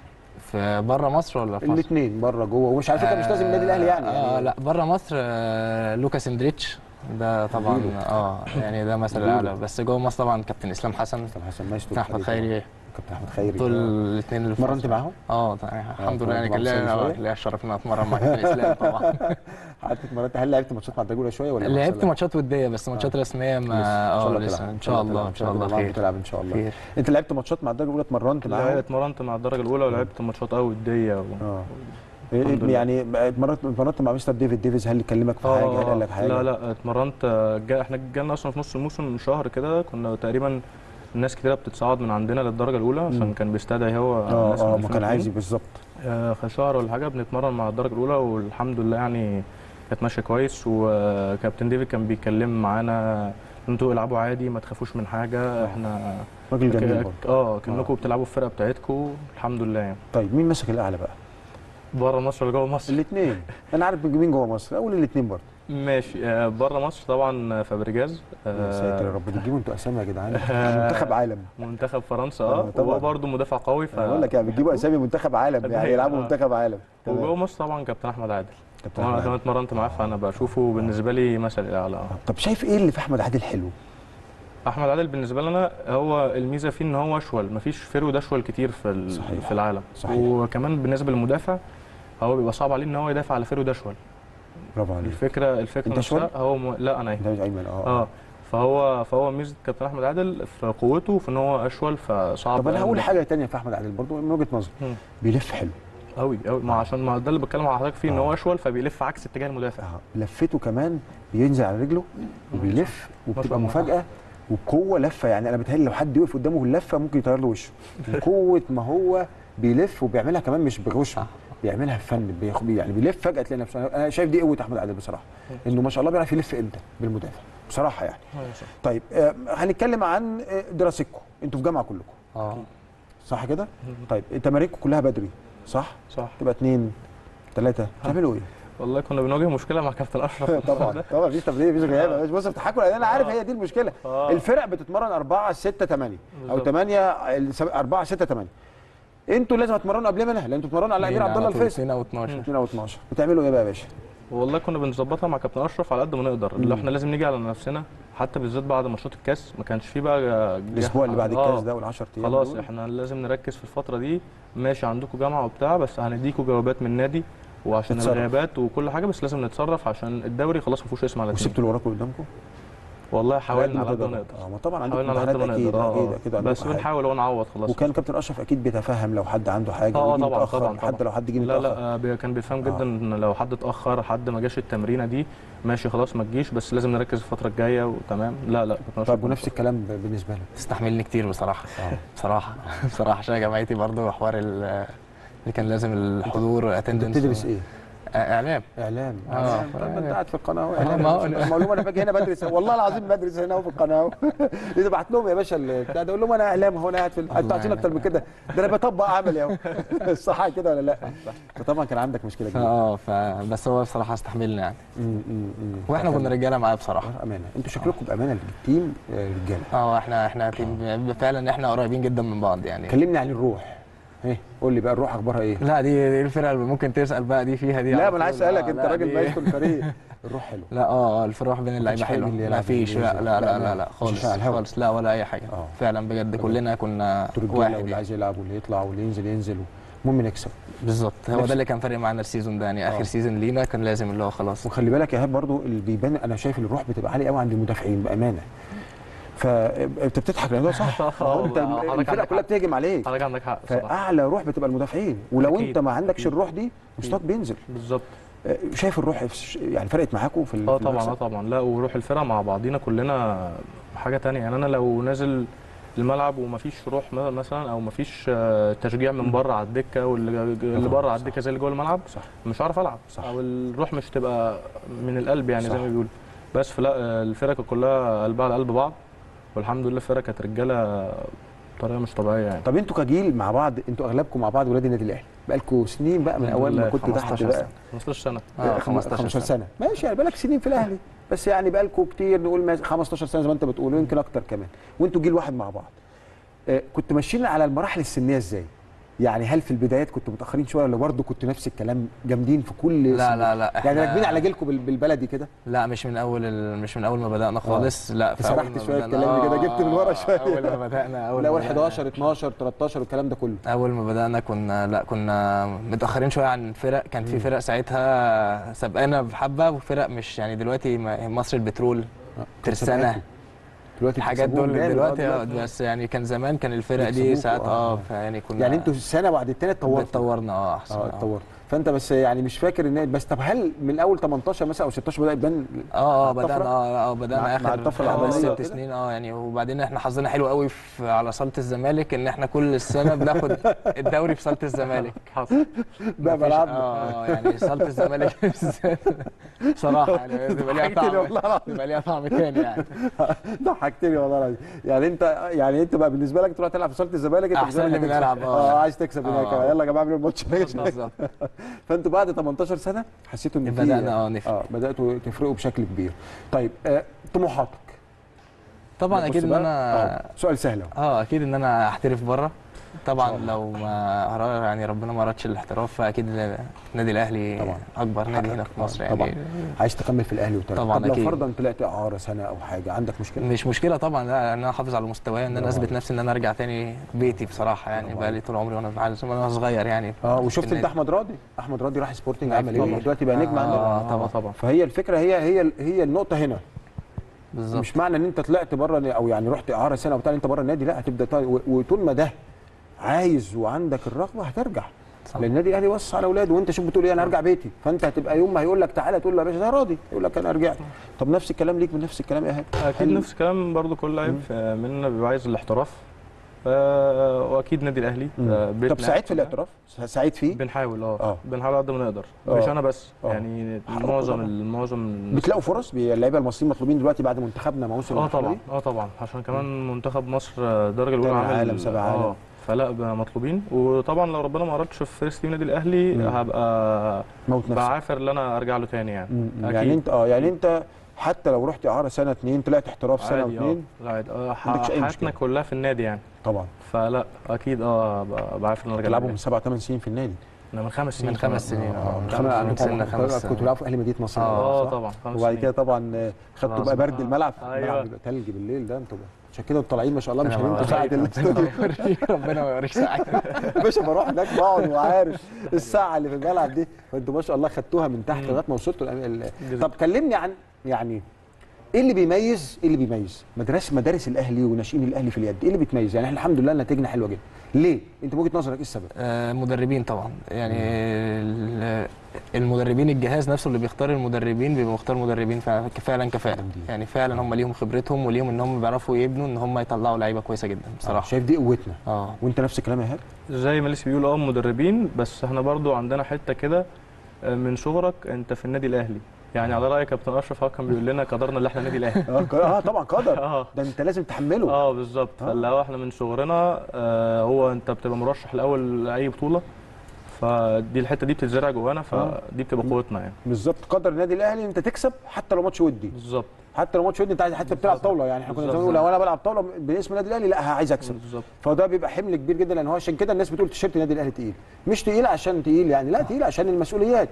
في بره مصر ولا في مصر؟ الاثنين بره جوه ومش على فكره مش لازم النادي الاهلي يعني, اه يعني لا بره مصر آه لوكاس اندريتش ده طبعا زميله. اه يعني ده مثل زميله. الاعلى بس جوه مصر طبعا كابتن اسلام حسن كابتن حسن مايسترو كابتن احمد خيري كابتن احمد خيري دول الاثنين اللي في اتمرنت مصر. معاهم؟ اه طبعاً، الحمد لله يعني طبعاً كان ليا شوية. آه، ليا الشرف ان أنا اتمرن مع كابتن اسلام طبعا قعدت اتمرنت هل لعبت ماتشات مع الدجوله شويه ولا ما لعبت حصلش؟ ماتشات وديه بس ماتشات رسميه لسه. ما اه تلعب. لسه ان شاء الله تلعب. ان شاء الله تلعب. خير بتلعب ان شاء الله خير انت لعبت ماتشات مع الدرجه الاولى اتمرنت لا معاهم اتمرنت مع الدرجه الاولى ولعبت ماتشات اه وديه و... اه الحمد لله. يعني اتمرنت اتمرنت مع مستر ديفيد ديفيز هل كلمك في حاجه هل قال لك حاجه لا لا اتمرنت آه، جا احنا جالنا اصلا في نص الموسم من شهر كده كنا تقريبا ناس كتيره بتصعد من عندنا للدرجه الاولى عشان كان بيستدعي هو اه ناس من اه ما 2002. كان عايز بالظبط آه، في شهر ولا حاجه بنتمرن مع الدرجه الاولى والحمد لله يعني كانت ماشيه كويس وكابتن ديفيد كان بيتكلم معانا انتوا العبوا عادي ما تخافوش من حاجه احنا راجل جميل ك- برضه اه كانكم بتلعبوا الفرقه بتاعتكم الحمد لله يعني طيب مين مسك الاعلى بقى؟ بره مصر ولا جوه مصر؟ الاثنين انا عارف مين جوه مصر اقول الاثنين برضه ماشي آه، بره مصر طبعا فابريجاز يا ساتر يا رب بتجيبوا انتوا اسامي يا جدعان آه. منتخب عالم منتخب فرنسا آه، اه طبعاً. وهو برضه مدافع قوي ف انا بقول لك يعني بتجيبوا اسامي منتخب عالم يعني أيوة. يلعبوا آه. منتخب عالم وجوه تمام. مصر طبعا كابتن احمد عادل كابتن وانا أحمد كمان اتمرنت معاه فانا بشوفه بالنسبه لي مثل الاعلى آه. طب شايف ايه اللي في احمد عادل حلو؟ احمد عادل بالنسبه لنا هو الميزه فيه ان هو اشول مفيش فرود اشول كتير في ال- صحيح. في العالم صحيح. وكمان بالنسبه للمدافع هو بيبقى صعب عليه ان هو يدافع على فرود اشول برافو عليك الفكره الفكره أنت نفسها أشول؟ هو م... لا انا انت مش ايمن اه اه فهو فهو ميزه كابتن احمد عادل في قوته في ان هو اشول فصعب طب انا يعني هقول حاجه ثانيه في احمد عادل برضه من وجهه نظري مم. بيلف حلو قوي قوي ما عشان ما ده اللي بتكلم على حضرتك فيه ان آه. هو اشول فبيلف عكس اتجاه المدافع آه. لفته كمان بينزل على رجله وبيلف وبتبقى الله. مفاجاه وبقوه لفه يعني انا بتهيألي لو حد وقف قدامه اللفه ممكن يطير له وشه من قوه ما هو بيلف وبيعملها كمان مش بغش صح. بيعملها بفن بياخد يعني بيلف فجاه تلاقي نفسه انا شايف دي قوه احمد عادل بصراحه انه ما شاء الله بيعرف يلف امتى بالمدافع بصراحه يعني طيب آه هنتكلم عن آه، دراستكم انتوا في جامعه كلكم اه صح كده طيب تمارينكم كلها بدري صح صح تبقى اتنين ثلاثه تعملوا ايه والله كنا بنواجه مشكله مع كابتن اشرف طبعا طبعا مفيش تمرين مفيش غياب مفيش بص بتضحكوا لان انا عارف هي دي المشكله آه. الفرق بتتمرن 4 6 8 او بالظبط. 8 4 6 8 انتوا لازم تتمرنوا قبل منها لان انتوا بتتمرنوا على امير عبد الله الفيصل 2 او 12 2 او 12 بتعملوا ايه بقى يا باشا؟ والله كنا بنظبطها مع كابتن اشرف على قد ما نقدر اللي احنا لازم نيجي على نفسنا حتى بالذات بعد ماتشات الكاس ما كانش فيه بقى جه- الاسبوع اللي بعد آه. الكاس ده وال10 ايام خلاص دول. احنا لازم نركز في الفتره دي ماشي عندكم جامعه وبتاع بس هنديكوا جوابات من النادي وعشان تتصرف. الغيابات وكل حاجه بس لازم نتصرف عشان الدوري خلاص ما فيهوش اسم على التيم وسبتوا اللي وراكم قدامكم؟ والله حاولنا على قد ما تقدروا. نقدر اه ما طبعا عندكم حاولنا على قد امتحانات ما اكيد نقدر اكيد اه اكيد آه. عندكم بس حاجة. بنحاول هو نعوض خلاص وكان كابتن اشرف اكيد بيتفهم لو حد عنده حاجه اه ويجي طبعا متأخر، طبعا حتى طبعا. لو حد جه لا متاخر لا آه، بي- كان بيفهم آه. جدا ان لو حد اتاخر حد ما جاش التمرينه دي ماشي خلاص ما تجيش بس لازم نركز الفتره الجايه وتمام لا لا كابتن أشرف طب ونفس الكلام ب- بالنسبه له استحملني كتير بصراحه اه بصراحه بصراحه عشان جامعتي برضو حوار ال- اللي كان لازم الحضور انت والاتندنس بتدرس ايه؟ آه، اعلام اعلام آه. اعلام طب ما انت قاعد في القناه اهو آه، اعلام ما هو- معلومه انا باجي هنا بدرس والله العظيم بدرس هنا اهو في القناه اهو اذا بعت لهم يا باشا البتاع ده اقول لهم انا اعلام اهو انا قاعد في ال- انتوا عايزين اكتر من كده ده انا بطبق عملي اهو صح كده ولا لا فطبعا كان عندك مشكله كبيره اه ف بس هو بصراحه استحملنا يعني م- م- م. واحنا فكان- كنا رجاله معاه بصراحه امانه انتوا شكلكم بامانه التيم آه، رجاله اه احنا احنا تيم- فعلا احنا قريبين جدا من بعض يعني كلمني عن الروح ايه قول لي بقى الروح اخبارها ايه لا دي, دي الفرقه اللي ممكن تسال بقى دي فيها دي لا على ما انا عايز طول. اسالك آه، انت لا، راجل دي- مايسترو الفريق الروح حلو لا اه اه الفروح بين اللعيبه حلو حلوه اللي لا يلعب فيش لا بالإنجليزي. لا لا لا، لا لا مش خالص على الهوا. خالص لا ولا اي حاجه آه. فعلا بجد كلنا كنا انتوا رجاله واحد واللي يعني. عايز يلعب واللي يطلع واللي ينزل ينزل المهم نكسب بالظبط هو نفس- ده اللي كان فارق معانا السيزون ده يعني آه. اخر سيزون لينا كان لازم اللي هو خلاص وخلي بالك يا ايهاب برضو اللي بيبان انا شايف الروح بتبقى عاليه قوي عند المدافعين بامانه فانت بتضحك لان ده صح ما هو انت والله، حضرتك الفرقه عندك كلها حق. بتهجم عليك حضرتك عندك حق بصراحه فاعلى روح بتبقى المدافعين ولو أكيد، انت ما عندكش أكيد. الروح دي مستواك بينزل بالظبط آه، شايف الروح في- يعني فرقت معاكم في ال- اه في طبعا اه المكسب؟ طبعا لا وروح الفرقه مع بعضينا كلنا حاجه تانية يعني انا لو نازل الملعب ومفيش روح م- مثلا او مفيش آه، تشجيع من بره على الدكه واللي اللي بره على الدكه زي اللي جوه الملعب صح مش هعرف العب صح. او الروح مش تبقى من القلب يعني صح. زي ما بيقولوا بس فلا آه، الفرقه كانت كلها قلبها على قلب بعض والحمد لله الفرقه كانت رجاله بطريقه مش طبيعيه يعني طب انتوا كجيل مع بعض انتوا اغلبكم مع بعض ولاد النادي الاهلي بقالكم سنين بقى من الحمد اول ما لله، كنت تحت 15 بقى سنة. 15 سنه اه 15 15 سنه, سنة. ماشي يعني بقالك سنين في الاهلي بس يعني بقالكم كتير نقول ما- 15 سنه زي ما انت بتقول ويمكن اكتر كمان وانتوا جيل واحد مع بعض آه، كنت ماشيين على المراحل السنيه ازاي يعني هل في البدايات كنتوا متاخرين شويه ولا برضه كنتوا نفس الكلام جامدين في كل لا سنة؟ لا لا يعني احنا- راكبين على جيلكم بال- بالبلدي كده لا مش من اول ال... مش من اول ما بدانا خالص لا في أول سرحت ما شوية بدأنا- بكلامي كده، جبت من ورا آه، شوية. اول ما بدانا اول لا ما اول بدأنا- 11 12 13 والكلام ده كله اول ما بدانا كنا لا كنا متاخرين شويه عن فرق كان في فرق ساعتها سبقانا بحبه وفرق مش يعني دلوقتي ما- مصر البترول ترسانة دلوقتي الحاجات بتكسبوهم دول جامد، آه، دلوقتي آه، دلوقتي. بس يعني كان زمان كان الفرق دي بيكسبوكوا، ساعات آه. اه فيعني كنا يعني انتوا السنه بعد الثانيه اتطورتوا اتطورنا اه احسن اه اتطورت فانت بس يعني مش فاكر ان بس طب هل من اول 18 مثلا او 16 بدا يبان اه اه مع الطفرة؟ بدانا اه اه مع- بدانا مع اخر الطفرة خمس العضلية ست كده؟ سنين اه يعني وبعدين احنا حظنا حلو قوي في على صاله الزمالك ان احنا كل السنه بناخد الدوري في صاله الزمالك حصل بقى مفيش- ملعبنا اه يعني صاله الزمالك بالذات صراحه يعني بيبقى ليها ضحكتني والله طعم العظيم. بيبقى ليها طعم تاني يعني ضحكتني والله العظيم يعني انت يعني انت بقى بالنسبه لك تروح تلعب في صاله الزمالك انت أحسن بالنسبة لك لي من هتكسب. ألعب، آه. اه عايز تكسب هناك آه. يلا يا جماعه اعملوا الماتش هناك. بالظبط فانتوا بعد 18 سنه حسيتوا ان في بدانا اه نفرق اه بداتوا تفرقوا بشكل كبير طيب آه طموحاتك طبعا بص اكيد ان بقى. انا آه. سؤال سهل اهو اه اكيد ان انا احترف بره طبعا الله. لو ما أرى- يعني ربنا ما ارادش الاحتراف فاكيد النادي الاهلي طبعا. اكبر نادي حقك. هنا في آه، مصر يعني طبعا. عايز تكمل في الاهلي وتلعب طبعاً طب لو أكيد. فرضا طلعت اعاره سنه او حاجه عندك مشكله مش مشكله طبعا لا ان انا احافظ على مستواي ان انا برافو اثبت نفسي ان انا ارجع تاني بيتي بصراحه يعني برافو بقى لي طول عمري وانا عايز- وانا صغير يعني اه في وشفت انت النادي. احمد راضي احمد راضي راح سبورتنج لا، عمل ايه طبعاً. دلوقتي بقى نجم آه، عندنا آه، طبعا طبعا فهي الفكره هي هي هي النقطه هنا بالظبط مش معنى ان انت طلعت بره او يعني رحت اعاره سنه وبتاع انت بره النادي لا هتبدا طالع و- وطول ما ده عايز وعندك الرغبه هترجع صح. لان النادي الاهلي وصى على اولاده وانت شوف بتقول ايه انا ارجع بيتي فانت هتبقى يوم ما هيقول لك تعالى تقول له يا باشا ده راضي يقول لك انا رجعت طب نفس الكلام ليك بنفس الكلام يا ايهاب اكيد هل- نفس الكلام برضو كل لعيب في- مننا بيبقى عايز الاحتراف آه، واكيد نادي الاهلي آه، طب بيتنا سعيد في الاعتراف سعيد فيه بنحاول آه. اه بنحاول قد ما نقدر آه. مش انا بس آه. يعني حقكم معظم طبعاً. معظم بتلاقوا فرص بي- اللعيبه المصريين مطلوبين دلوقتي بعد منتخبنا ما وصل اه للمرحلة طبعا دي؟ اه طبعا عشان كمان منتخب مصر آه، الدرجه الاولى تاني عامل عالم، سبع عالم. اه فلا بقى مطلوبين وطبعا لو ربنا ما اردش في فيرست تيم نادي الاهلي مم. هبقى موت نفسك بعافر ان انا ارجع له تاني يعني مم. أكيد. يعني انت اه يعني انت حتى لو رحت اعاره سنه اتنين طلعت احتراف سنه عادي اه واتنين لا عادي اه ح- عندكش أي حياتنا مشكلة. كلها في النادي يعني طبعا فلا اكيد اه ب- بعافر ان انا ارجع تلعبوا من للنادي. سبع ثمان سنين في النادي انا من خمس سنين من خمس كمان. سنين اه اه من من خمس من سن خمس كنتوا بتلعبوا في اهلي مدينه نصر اه صح؟ طبعا خمس وبعد سنين. كده طبعا آه، خدتوا خلاص بقى بقى. برد الملعب أيوة. الملعب بيبقى تلج بالليل ده انتوا بقى. عشان كده انتوا طالعين ما شاء الله مش ربنا هننتوا ساعه يوريك. الاستوديو ربنا ما يوريك ساعه يا باشا بروح هناك بقعد وعارف الساعه اللي في الملعب دي فانتوا ما شاء الله خدتوها من تحت مم. لغايه ما وصلتوا ال- ال- جزاك. طب كلمني عن يعني ايه اللي بيميز ايه اللي بيميز مدرسه مدارس الاهلي وناشئين الاهلي في اليد ايه اللي بيتميز يعني احنا الحمد لله نتائجنا حلوه جدا ليه انت من وجهه نظرك ايه السبب آه، مدربين طبعا يعني ال- المدربين الجهاز نفسه اللي بيختار المدربين بيبقى مختار مدربين فع- فعلا كفاءه جامدين. يعني فعلا هم ليهم خبرتهم وليهم ان هم بيعرفوا يبنوا ان هم يطلعوا لعيبه كويسه جدا بصراحه شايف دي قوتنا اه وانت نفس الكلام يا ايهاب زي ما لسه بيقول اه مدربين بس احنا برضو عندنا حته كده آه، من صغرك انت في النادي الاهلي يعني على راي كابتن اشرف هو كان بيقول لنا قدرنا اللي احنا النادي الاهلي اه ك- اه طبعا قدر اه ده انت لازم تحمله اه بالظبط آه. فاللي هو احنا من صغرنا آه هو انت بتبقى مرشح الاول لاي بطوله فدي الحته دي بتتزرع جوانا فدي بتبقى قوتنا يعني بالظبط قدر النادي الاهلي انت تكسب حتى لو ماتش ودي بالظبط حتى لو ماتش ودي انت عايز حتى بتلعب طاوله يعني احنا كنا بالظبط. زمان نقول لو انا بلعب طاوله باسم النادي الاهلي لا عايز اكسب بالظبط فده بيبقى حمل كبير جدا لان هو عشان كده الناس بتقول تيشيرت النادي الاهلي تقيل مش تقيل عشان تقيل يعني لا تقيل عشان المسؤوليات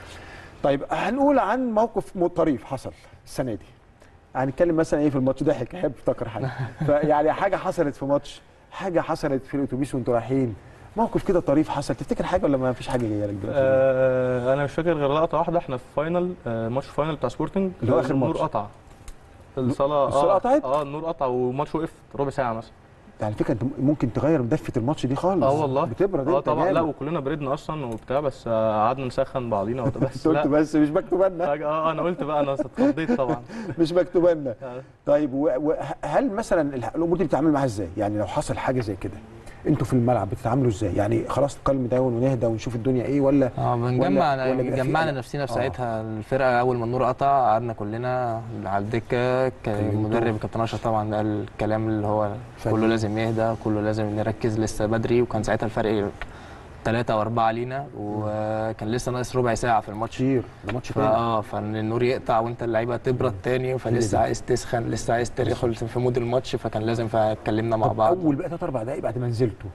طيب هنقول عن موقف م- طريف حصل السنه دي هنتكلم مثلا ايه في الماتش ضحك يحب افتكر حاجه فيعني حاجه حصلت في ماتش حاجه حصلت في الاتوبيس وانتوا رايحين موقف كده طريف حصل تفتكر حاجه ولا ما فيش حاجه جايه لك دلوقتي آه انا مش فاكر غير لقطه واحده احنا في فاينل آه ماتش فاينل بتاع سبورتنج اللي هو آخر النور ماتش. قطع الصاله الصالة اه قطعت؟ اه النور قطع والماتش وقف ربع ساعه مثلا على فكره انت ممكن تغير دفه الماتش دي خالص اه والله بتبرد اه انت طبعا لا جامد. وكلنا بردنا اصلا وبتاع بس آه، قعدنا نسخن بعضينا وبتاع، بس انت قلت لا بس مش مكتوبه لنا فجأة اه انا قلت بقى انا اتخضيت طبعا مش مكتوبه لنا آه. طيب وهل مثلا الح- الامور دي بتتعامل معاها ازاي؟ يعني لو حصل حاجه زي كده انتوا في الملعب بتتعاملوا ازاي؟ يعني خلاص القلب داون ونهدى ونشوف الدنيا ايه ولا اه ولا- بنجمع ولا بيبقى في جمعنا قلق؟ نفسنا في آه. ساعتها الفرقه اول ما النور قطع قعدنا كلنا على الدكه كان المدرب كابتن اشرف طبعا قال الكلام اللي هو فاهم. كله لازم يهدى كله لازم نركز لسه بدري وكان ساعتها الفرق ثلاثة أو أربعة لينا وكان لسه ناقص ربع ساعة في الماتش كتير ده ماتش تاني فاه فان النور يقطع وانت اللعيبه تبرد تاني فلسه ده. عايز تسخن لسه عايز تدخل في مود الماتش فكان لازم فاتكلمنا مع طب بعض اول بقى ثلاث اربع دقايق بعد ما نزلتوا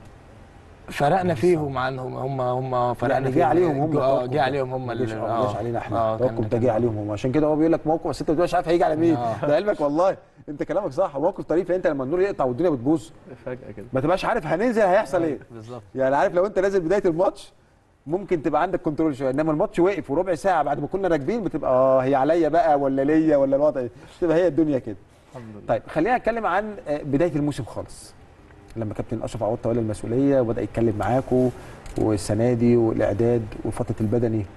فرقنا فيهم عنهم هم هم فرقنا يعني جه فيهم. عليهم هم اه التوقف جه ده. عليهم هم ما جاش اللي- ما جاش علينا احنا اه التوقف كان- ده جه كان- عليهم هم عشان كده هو بيقول لك موقف بس انت مش عارف هيجي على مين آه. ده علمك والله انت كلامك صح موقف طريف انت لما النور يقطع والدنيا بتبوظ فجاه كده ما تبقاش عارف هننزل هيحصل ايه بالظبط يعني عارف لو انت نازل بدايه الماتش ممكن تبقى عندك كنترول شويه انما الماتش وقف وربع ساعه بعد ما كنا راكبين بتبقى اه هي عليا بقى ولا ليا ولا الوضع ايه تبقى هي الدنيا كده الحمد لله طيب خلينا نتكلم عن آه، بدايه الموسم خالص لما كابتن اشرف عوض تولى المسؤوليه وبدا يتكلم معاكم والسنه دي والاعداد وفتره البدني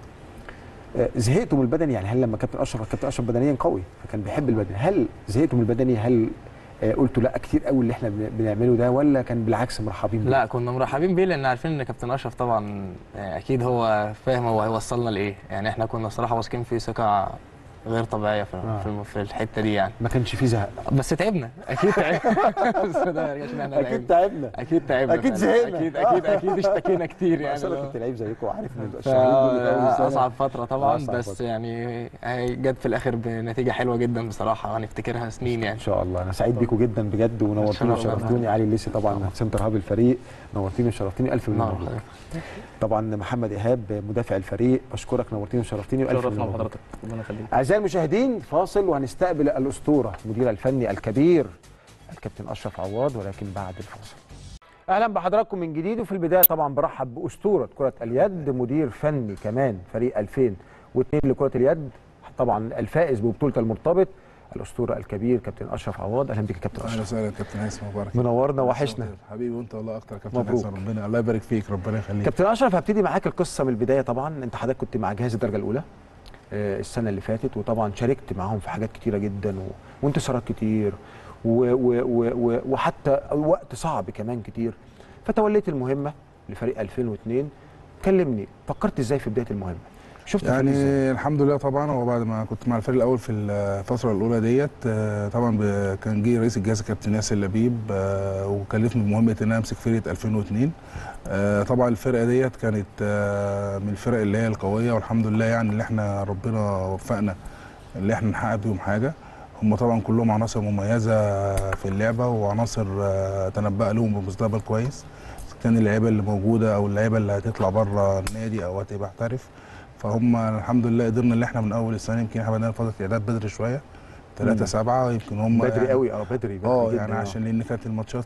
آه، زهقتوا من البدني يعني هل لما كابتن اشرف كابتن اشرف بدنيا قوي فكان بيحب البدني هل زهقتوا من البدني هل آه، قلتوا لا كتير قوي اللي احنا بن- بنعمله ده ولا كان بالعكس مرحبين بيه؟ لا كنا مرحبين بيه لان عارفين ان كابتن اشرف طبعا آه، اكيد هو فاهم هو هيوصلنا لايه يعني احنا كنا بصراحه واثقين فيه ثقه غير طبيعيه في, آه. في, في الحته دي يعني ما كانش فيه زهق بس تعبنا اكيد تعبنا بس ده ما يرجعش ان احنا اكيد تعبنا تعبنا اكيد تعبنا أكيد فعلا. زهقنا. اكيد آه. اكيد اكيد اشتكينا كتير يعني اصل انا لو- كنت لعيب زيكم وعارف ان فا- الشهرين دول في أول السنة اصعب فتره طبعا أصعب بس فترة. يعني هي جت في الاخر بنتيجه حلوه جدا بصراحه هنفتكرها سنين يعني ان شاء الله انا سعيد بيكم جدا بجد ونورتوني إن شاء الله. وشرفتوني علي الليسي طبعا سنتر هاب الفريق نورتوني وشرفتوني الف مليون نعم مبروك حضرتك. طبعا محمد ايهاب مدافع الفريق بشكرك نورتني وشرفتني والف شرفنا مليون مبروك بحضرتك ربنا يخليك اعزائي المشاهدين فاصل وهنستقبل الاسطوره المدير الفني الكبير الكابتن اشرف عواد ولكن بعد الفاصل اهلا بحضراتكم من جديد وفي البدايه طبعا برحب باسطوره كره اليد مدير فني كمان فريق 2002 لكره اليد طبعا الفائز ببطوله المرتبط الاسطوره الكبير كابتن اشرف عواد اهلا بك يا كابتن اهلا اشرف وسهلا كابتن هيثم مبارك منورنا وحشنا حبيبي وانت والله اكتر يا كابتن مبروك. هيثم ربنا الله يبارك فيك ربنا يخليك كابتن اشرف هبتدي معاك القصه من البدايه طبعا انت حضرتك كنت مع جهاز الدرجه الاولى آه، السنه اللي فاتت وطبعا شاركت معاهم في حاجات كتيره جدا و... وانتصارات كتير و... و... و... و... وحتى وقت صعب كمان كتير فتوليت المهمه لفريق 2002 كلمني فكرت ازاي في بدايه المهمه شفت الفريق إزاي؟ يعني الحمد لله طبعا هو بعد ما كنت مع الفريق الاول في الفتره الاولى ديت آه، طبعا ب- كان جه رئيس الجهاز كابتن ياسر لبيب آه، وكلفني بمهمه ان انا امسك فرقه 2002 آه، طبعا الفرقه ديت كانت آه، من الفرق اللي هي القويه والحمد لله يعني اللي احنا ربنا وفقنا اللي احنا نحقق بيهم حاجه هم طبعا كلهم عناصر مميزه في اللعبه وعناصر آه، تنبأ لهم بمستقبل كويس كان اللعيبه اللي موجوده او اللعيبه اللي هتطلع بره النادي او هتبقى محترف فهم الحمد لله قدرنا ان احنا من اول السنه يمكن احنا بدأنا فتره اعداد بدري شويه 3 7 يمكن هم بدري يعني قوي اه بدري بدري اه جداً، يعني عشان لان كانت الماتشات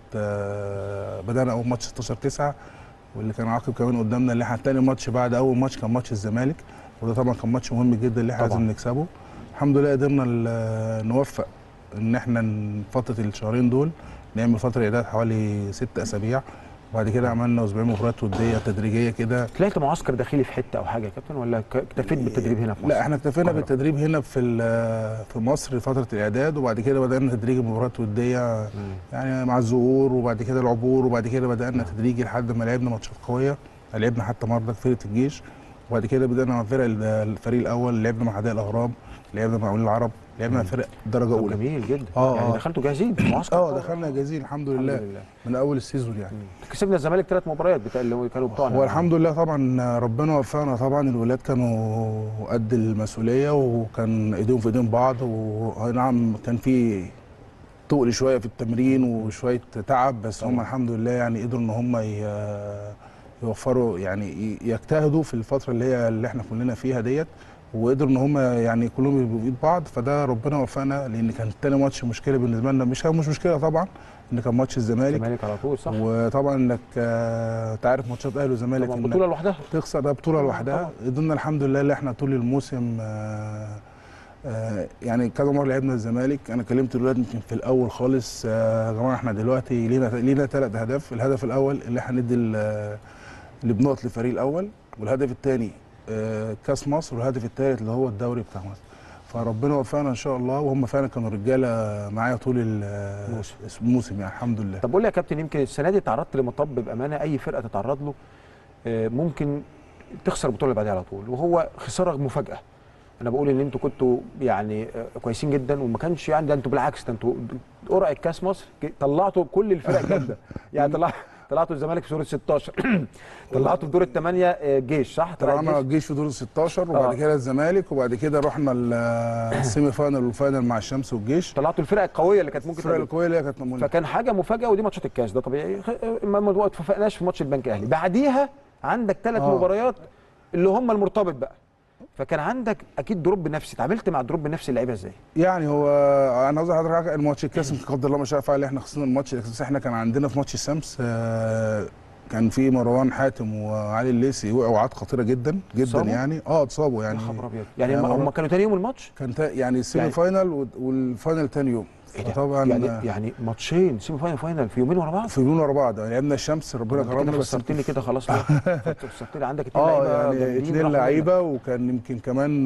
آه، بدانا اول ماتش 16 9 واللي كان عاقب كمان قدامنا اللي احنا تاني ماتش بعد اول ماتش كان ماتش الزمالك وده طبعا كان ماتش مهم جدا اللي احنا طبعاً. لازم نكسبه الحمد لله قدرنا ال- نوفق ان احنا ن- فتره الشهرين دول نعمل فتره اعداد حوالي ست اسابيع وبعد كده عملنا اسبوعين مباريات وديه تدريجيه كده طلعت معسكر داخلي في حته او حاجه يا كابتن ولا ك- اكتفيت بالتدريب هنا في مصر؟ لا احنا اكتفينا القاهرة. بالتدريب هنا في ال- في مصر فتره الاعداد وبعد كده بدانا تدريج مباريات وديه مم. يعني مع الظهور وبعد كده العبور وبعد كده بدانا تدريجي لحد ما لعبنا ماتشات قويه لعبنا حتى مره في فرقه الجيش وبعد كده بدانا مع فرق ال- الفريق الاول لعبنا مع حدائق الاهرام لعبنا مع مقاولين العرب لعبنا مع فرق درجه طب اولى جميل جدا آه، يعني آه. دخلتوا جاهزين في المعسكر اه دخلنا جاهزين الحمد لله الحمد لله من اول السيزون يعني كسبنا الزمالك ثلاث مباريات بتاع اللي كانوا بتوعنا هو الحمد لله طبعا ربنا وفقنا طبعا الولاد كانوا قد المسؤوليه وكان ايديهم في ايدين بعض واي نعم كان في تقل شويه في التمرين وشويه تعب بس هم الحمد لله يعني قدروا ان هم ي- يوفروا يعني ي- يجتهدوا في الفتره اللي هي اللي احنا كلنا فيها ديت وقدروا ان هم يعني كلهم يبقوا بايد بعض فده ربنا وفقنا لان كان تاني ماتش مشكله بالنسبه لنا مش مش مشكله طبعا ان كان ماتش الزمالك الزمالك على طول صح وطبعا انك آه، انت عارف ماتشات اهلي والزمالك طبعا إنك بطوله لوحدها تخسر ده بطوله طبعاً، لوحدها طبعاً. قدرنا الحمد لله اللي احنا طول الموسم آه، آه، يعني كذا مره لعبنا الزمالك انا كلمت الولاد يمكن في الاول خالص آه، يا جماعه احنا دلوقتي لينا لينا ثلاث اهداف الهدف الاول اللي احنا ندي ال- اللي بنقط للفريق الاول والهدف الثاني كاس مصر والهدف الثالث اللي هو الدوري بتاع مصر فربنا وفقنا ان شاء الله وهم فعلا كانوا رجاله معايا طول ال- الموسم. الموسم يعني الحمد لله طب قول لي يا كابتن يمكن السنه دي تعرضت لمطب بامانه اي فرقه تتعرض له آه، ممكن تخسر البطوله اللي بعدها على طول وهو خساره مفاجاه انا بقول ان انتوا كنتوا يعني آه، كويسين جدا وما كانش يعني ده انتوا بالعكس ده انتوا قرعه كاس مصر ك- طلعتوا كل الفرق الجامده يعني طلع طلعتوا الزمالك في دور ال 16 طلعتوا في دور الثمانيه آه، جيش صح؟ طلع طلعنا الجيش. الجيش في دور ال 16 وبعد آه. كده الزمالك وبعد كده رحنا ال- السيمي فاينل والفاينل مع الشمس والجيش طلعتوا الفرق القويه اللي كانت ممكن الفرق تقابل. القويه اللي هي كانت ممكن فكان حاجه مفاجاه ودي ماتشات الكاس ده طبيعي خ- ما ما اتفقناش في ماتش البنك الاهلي بعديها عندك ثلاث آه. مباريات اللي هم المرتبط بقى فكان عندك اكيد دروب نفسي اتعاملت مع دروب نفسي اللعيبه ازاي يعني هو انا عاوز اقول لحضرتك حاجه الماتش الكاس يمكن قدر الله ما شاء فعل احنا خسرنا الماتش بس احنا كان عندنا في ماتش الشمس آه، كان في مروان حاتم وعلي الليسي وقعوا وقعات خطيره جدا جدا اتصابوا؟ يعني اه اتصابوا يا يعني خبر ابيض يعني يعني هم هو- كانوا تاني يوم الماتش كان تا- يعني السيمي يعني- فاينل وال- والفاينل تاني يوم ايه ده؟ طبعا يعني يعني ماتشين سيمي فاينل فاينل في يومين ورا بعض في يوم ورا بعض يعني لعبنا الشمس ربنا انت كرمنا كده بس فسرتني كده خلاص بقى. فسرت لي عندك اتنين اه لعيبه يعني جامدين اتنين راحوا لعيبه وكان يمكن كمان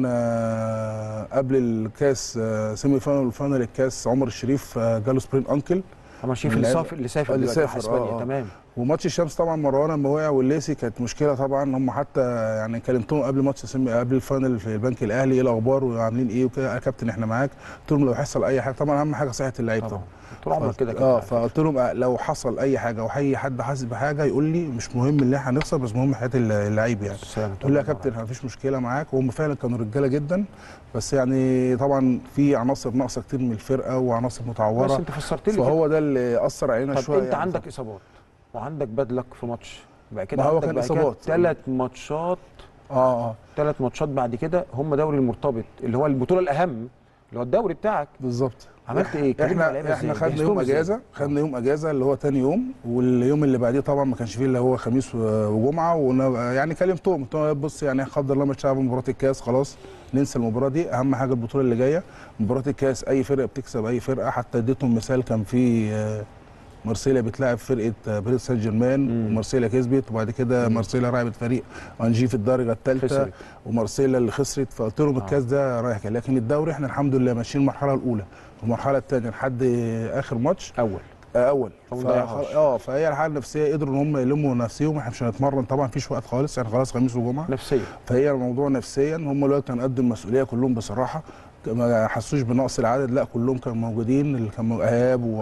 آه، قبل الكاس آه، سيمي فاينل والفاينل الكاس عمر الشريف آه، جاله سبرين انكل منك. عمر شريف اللي اللعيبة- سافر اللي سافر اللي دلوقتي راح سافر، اسبانيا آه، آه. تمام وماتش الشمس طبعا مروان لما وقع والليسي كانت مشكله طبعا هم حتى يعني كلمتهم قبل ماتش سيمي قبل الفاينل في البنك الاهلي ايه الاخبار وعاملين ايه وكده يا كابتن احنا معاك قلت لهم لو حصل اي حاجه طبعا اهم حاجه صحه اللعيب طبعا طبعا طول عمرك كده كده اه على فكرة. فقلت لهم آه، لو حصل اي حاجه او اي حد حاسس بحاجه يقول لي مش مهم ان احنا هنخسر بس مهم حياه اللعيب يعني سلام قلت له يا كابتن ما فيش مشكله معاك وهم فعلا كانوا رجاله جدا بس يعني طبعا في عناصر ناقصه كتير من الفرقه وعناصر بس متعوره انت فسرت لي كده. فهو ده اللي اثر علينا طب شويه انت يعني. عندك اصابات وعندك بدلك في ماتش بعد كده ما هو عندك كان بعد كده إصابات. ثلاث ماتشات اه اه ثلاث ماتشات بعد كده هم دوري المرتبط اللي هو البطوله الاهم اللي هو الدوري بتاعك بالظبط عملت ايه؟ كلمنا على اللعيبة احنا احنا إزاي؟ خدنا يوم جهزتهم إزاي؟ اجازه خدنا يوم اجازه اللي هو تاني يوم واليوم اللي بعديه طبعا ما كانش فيه اللي هو خميس و- وجمعه وانا يعني كلمتهم قلت لهم بص يعني قدر الله مش هنلعب مباراه الكاس خلاص ننسى المباراه دي اهم حاجه البطوله اللي جايه مباراه الكاس اي فرقه بتكسب اي فرقه حتى اديتهم مثال كان في آه، مارسيليا بتلاعب فرقه آه، باريس سان جيرمان مم. ومارسيليا كسبت وبعد كده مارسيليا لعبت فريق انجي في الدرجه الثالثه خسرت. ومارسيليا اللي خسرت فقلت لهم آه. الكاس ده رايح كده لكن الدوري احنا الحمد لله ماشيين المرحله الاولى والمرحله الثانيه لحد اخر ماتش اول آه، اول فما ف- نضيعهاش. اه فهي الحاله النفسيه قدروا ان هم يلموا نفسيهم احنا مش هنتمرن طبعا مفيش وقت خالص يعني خلاص خميس وجمعه نفسيا فهي الموضوع نفسيا هم دلوقتي كانوا قد المسؤوليه كلهم بصراحه ما حسوش بنقص العدد لا كلهم كانوا موجودين اللي كان مو- ايهاب و-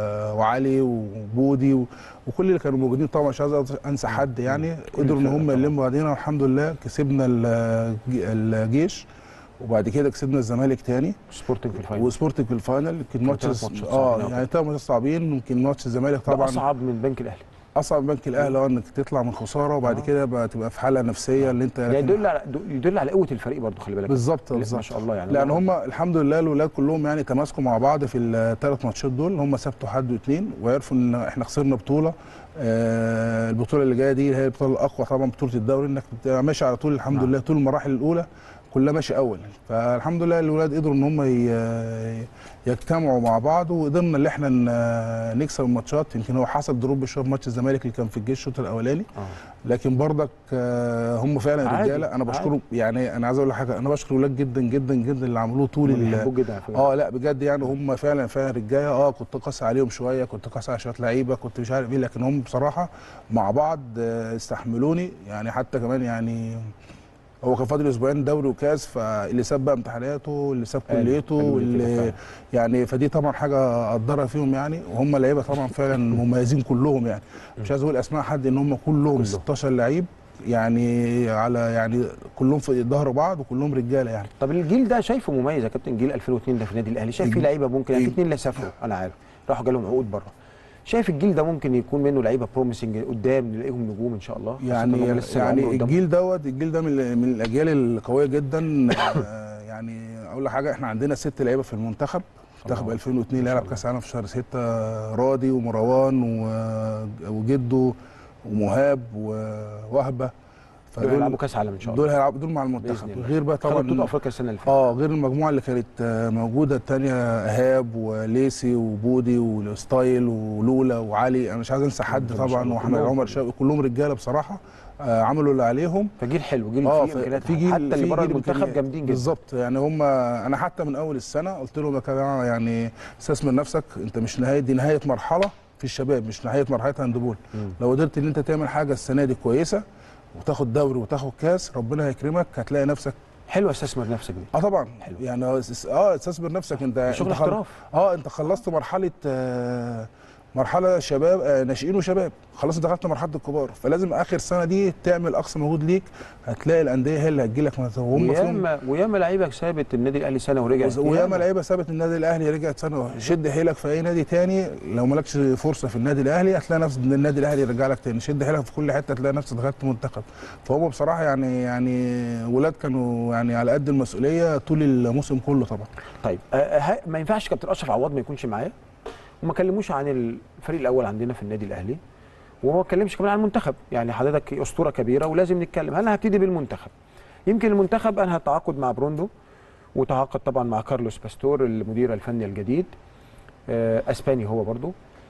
وعلي وبودي و- وكل اللي كانوا موجودين طبعا مش عايز انسى حد يعني قدروا ان الفرقة هم طبعاً. يلموا بعدين والحمد لله كسبنا الج- الجيش وبعد كده كسبنا الزمالك تاني سبورتنج في الفاينل وسبورتنج في الفاينل يمكن ماتش ثلاث ماتشات اه صعبين يعني ثلاث ماتشات صعبين يمكن ماتش الزمالك ده طبعا اصعب من بنك الاهلي اصعب بنك الاهلي اه انك تطلع من خساره وبعد آه. كده بقى تبقى في حاله نفسيه اللي انت يعني لكن- يدل على يدل على قوه الفريق برضه خلي بالك بالظبط ما بالظبط شاء الله يعني لان هم الحمد لله الاولاد كلهم يعني تماسكوا مع بعض في الثلاث ماتشات دول هم سبتوا حد واثنين وعرفوا ان احنا خسرنا بطوله آه البطوله اللي جايه دي هي البطوله الاقوى طبعا بطوله الدوري انك بتبقى ماشي على طول الحمد نعم. لله طول المراحل الاولى كلها ماشي اول فالحمد لله الاولاد قدروا ان هم ي- يجتمعوا مع بعض وقدرنا ان احنا ن- نكسب الماتشات يمكن هو حصل دروب شويه في ماتش الزمالك اللي كان في الجيش الشوط الاولاني آه. لكن برضك آه، هم فعلا عادي، رجاله انا عادي. بشكرهم يعني انا عايز اقول لك حاجه انا بشكر الولاد جدا جدا جدا اللي عملوه طول هم ال- بيحبوك جدا على فكرة. اه لا بجد يعني هم فعلا فعلا رجاله اه كنت قاسي عليهم شويه كنت قاسي على شويه لعيبه كنت مش عارف ايه لكن هم بصراحه مع بعض آه، استحملوني يعني حتى كمان يعني هو كان فاضل اسبوعين دوري وكاس فاللي ساب بقى امتحاناته اللي ساب قال- كليته قالوا لي كده واللي فعلا. يعني فدي طبعا حاجه قدرها فيهم يعني وهم لعيبه طبعا فعلا مميزين كلهم يعني مش عايز اقول اسماء حد ان هم كلهم 16 لعيب يعني على يعني كلهم في ظهر بعض وكلهم رجاله يعني طب الجيل ده شايفه مميز يا كابتن جيل 2002 ده في النادي الاهلي شايف فيه الج- لعيبه ممكن يعني في الج- اثنين اللي سافروا انا عارف راحوا جالهم عقود بره شايف الجيل ده ممكن يكون منه لعيبه بروميسنج قدام نلاقيهم نجوم ان شاء الله خاصة إن يعني هم لسه العمر يعني قدامهم. الجيل دوت الجيل ده من من الاجيال القويه جدا آه، يعني اقول لك حاجه احنا عندنا ست لعيبه في المنتخب منتخب الله. 2002 لعب كاس العالم في شهر 6 راضي ومروان و- وجده ومهاب ووهبه دول هيلعبوا كاس عالم ان شاء الله دول هيلعبوا دول مع المنتخب بإذن الله. غير بقى خدوا بطوله طبعا افريقيا السنه اللي فاتت اه غير المجموعه اللي كانت آه، موجوده الثانيه ايهاب وليسي وبودي وستايل ولولا وعلي انا مش عايز انسى حد ما شاء طبعا الله، واحمد كلهم. عمر شاوي كلهم رجاله بصراحه آه عملوا اللي عليهم فجيل حلو جيل اه فيه ف- امكانيات في جيل حتى اللي في بره جيل المنتخب إمكانيات. جامدين جدا بالظبط يعني هم انا حتى من اول السنه قلت لهم يا جماعه يعني استثمر نفسك انت مش نهايه دي نهايه مرحله في الشباب مش نهايه مرحله هاندبول مم. لو قدرت ان انت تعمل حاجه السنه دي كويسه وتاخد دوري وتاخد كاس ربنا هيكرمك هتلاقي نفسك حلو استثمر نفسك دي اه طبعا حلو. يعني هو اس- اه استثمر نفسك انت شغل انت خل- احتراف اه انت خلصت مرحله آه مرحله شباب آه ناشئين وشباب خلاص دخلت مرحله الكبار فلازم اخر سنه دي تعمل اقصى مجهود ليك هتلاقي الانديه هي اللي هتجيلك وهم فيهم وياما وياما لعيبه سابت النادي الاهلي سنه ورجعت وياما لعيبه سابت النادي الاهلي رجعت سنه شد حيلك في اي نادي تاني لو مالكش فرصه في النادي الاهلي هتلاقي نفسك ان النادي الاهلي يرجع لك تاني شد حيلك في كل حته هتلاقي نفسك دخلت منتخب فهم بصراحه يعني يعني ولاد كانوا يعني على قد المسؤوليه طول الموسم كله طبعا طيب آه، آه، ما ينفعش كابتن اشرف عواد ما يكونش معايا وما كلموش عن الفريق الاول عندنا في النادي الاهلي وما اتكلمش كمان عن المنتخب يعني حضرتك اسطوره كبيره ولازم نتكلم انا هبتدي بالمنتخب يمكن المنتخب انهى التعاقد مع بروندو وتعاقد طبعا مع كارلوس باستور المدير الفني الجديد آه، اسباني هو برضو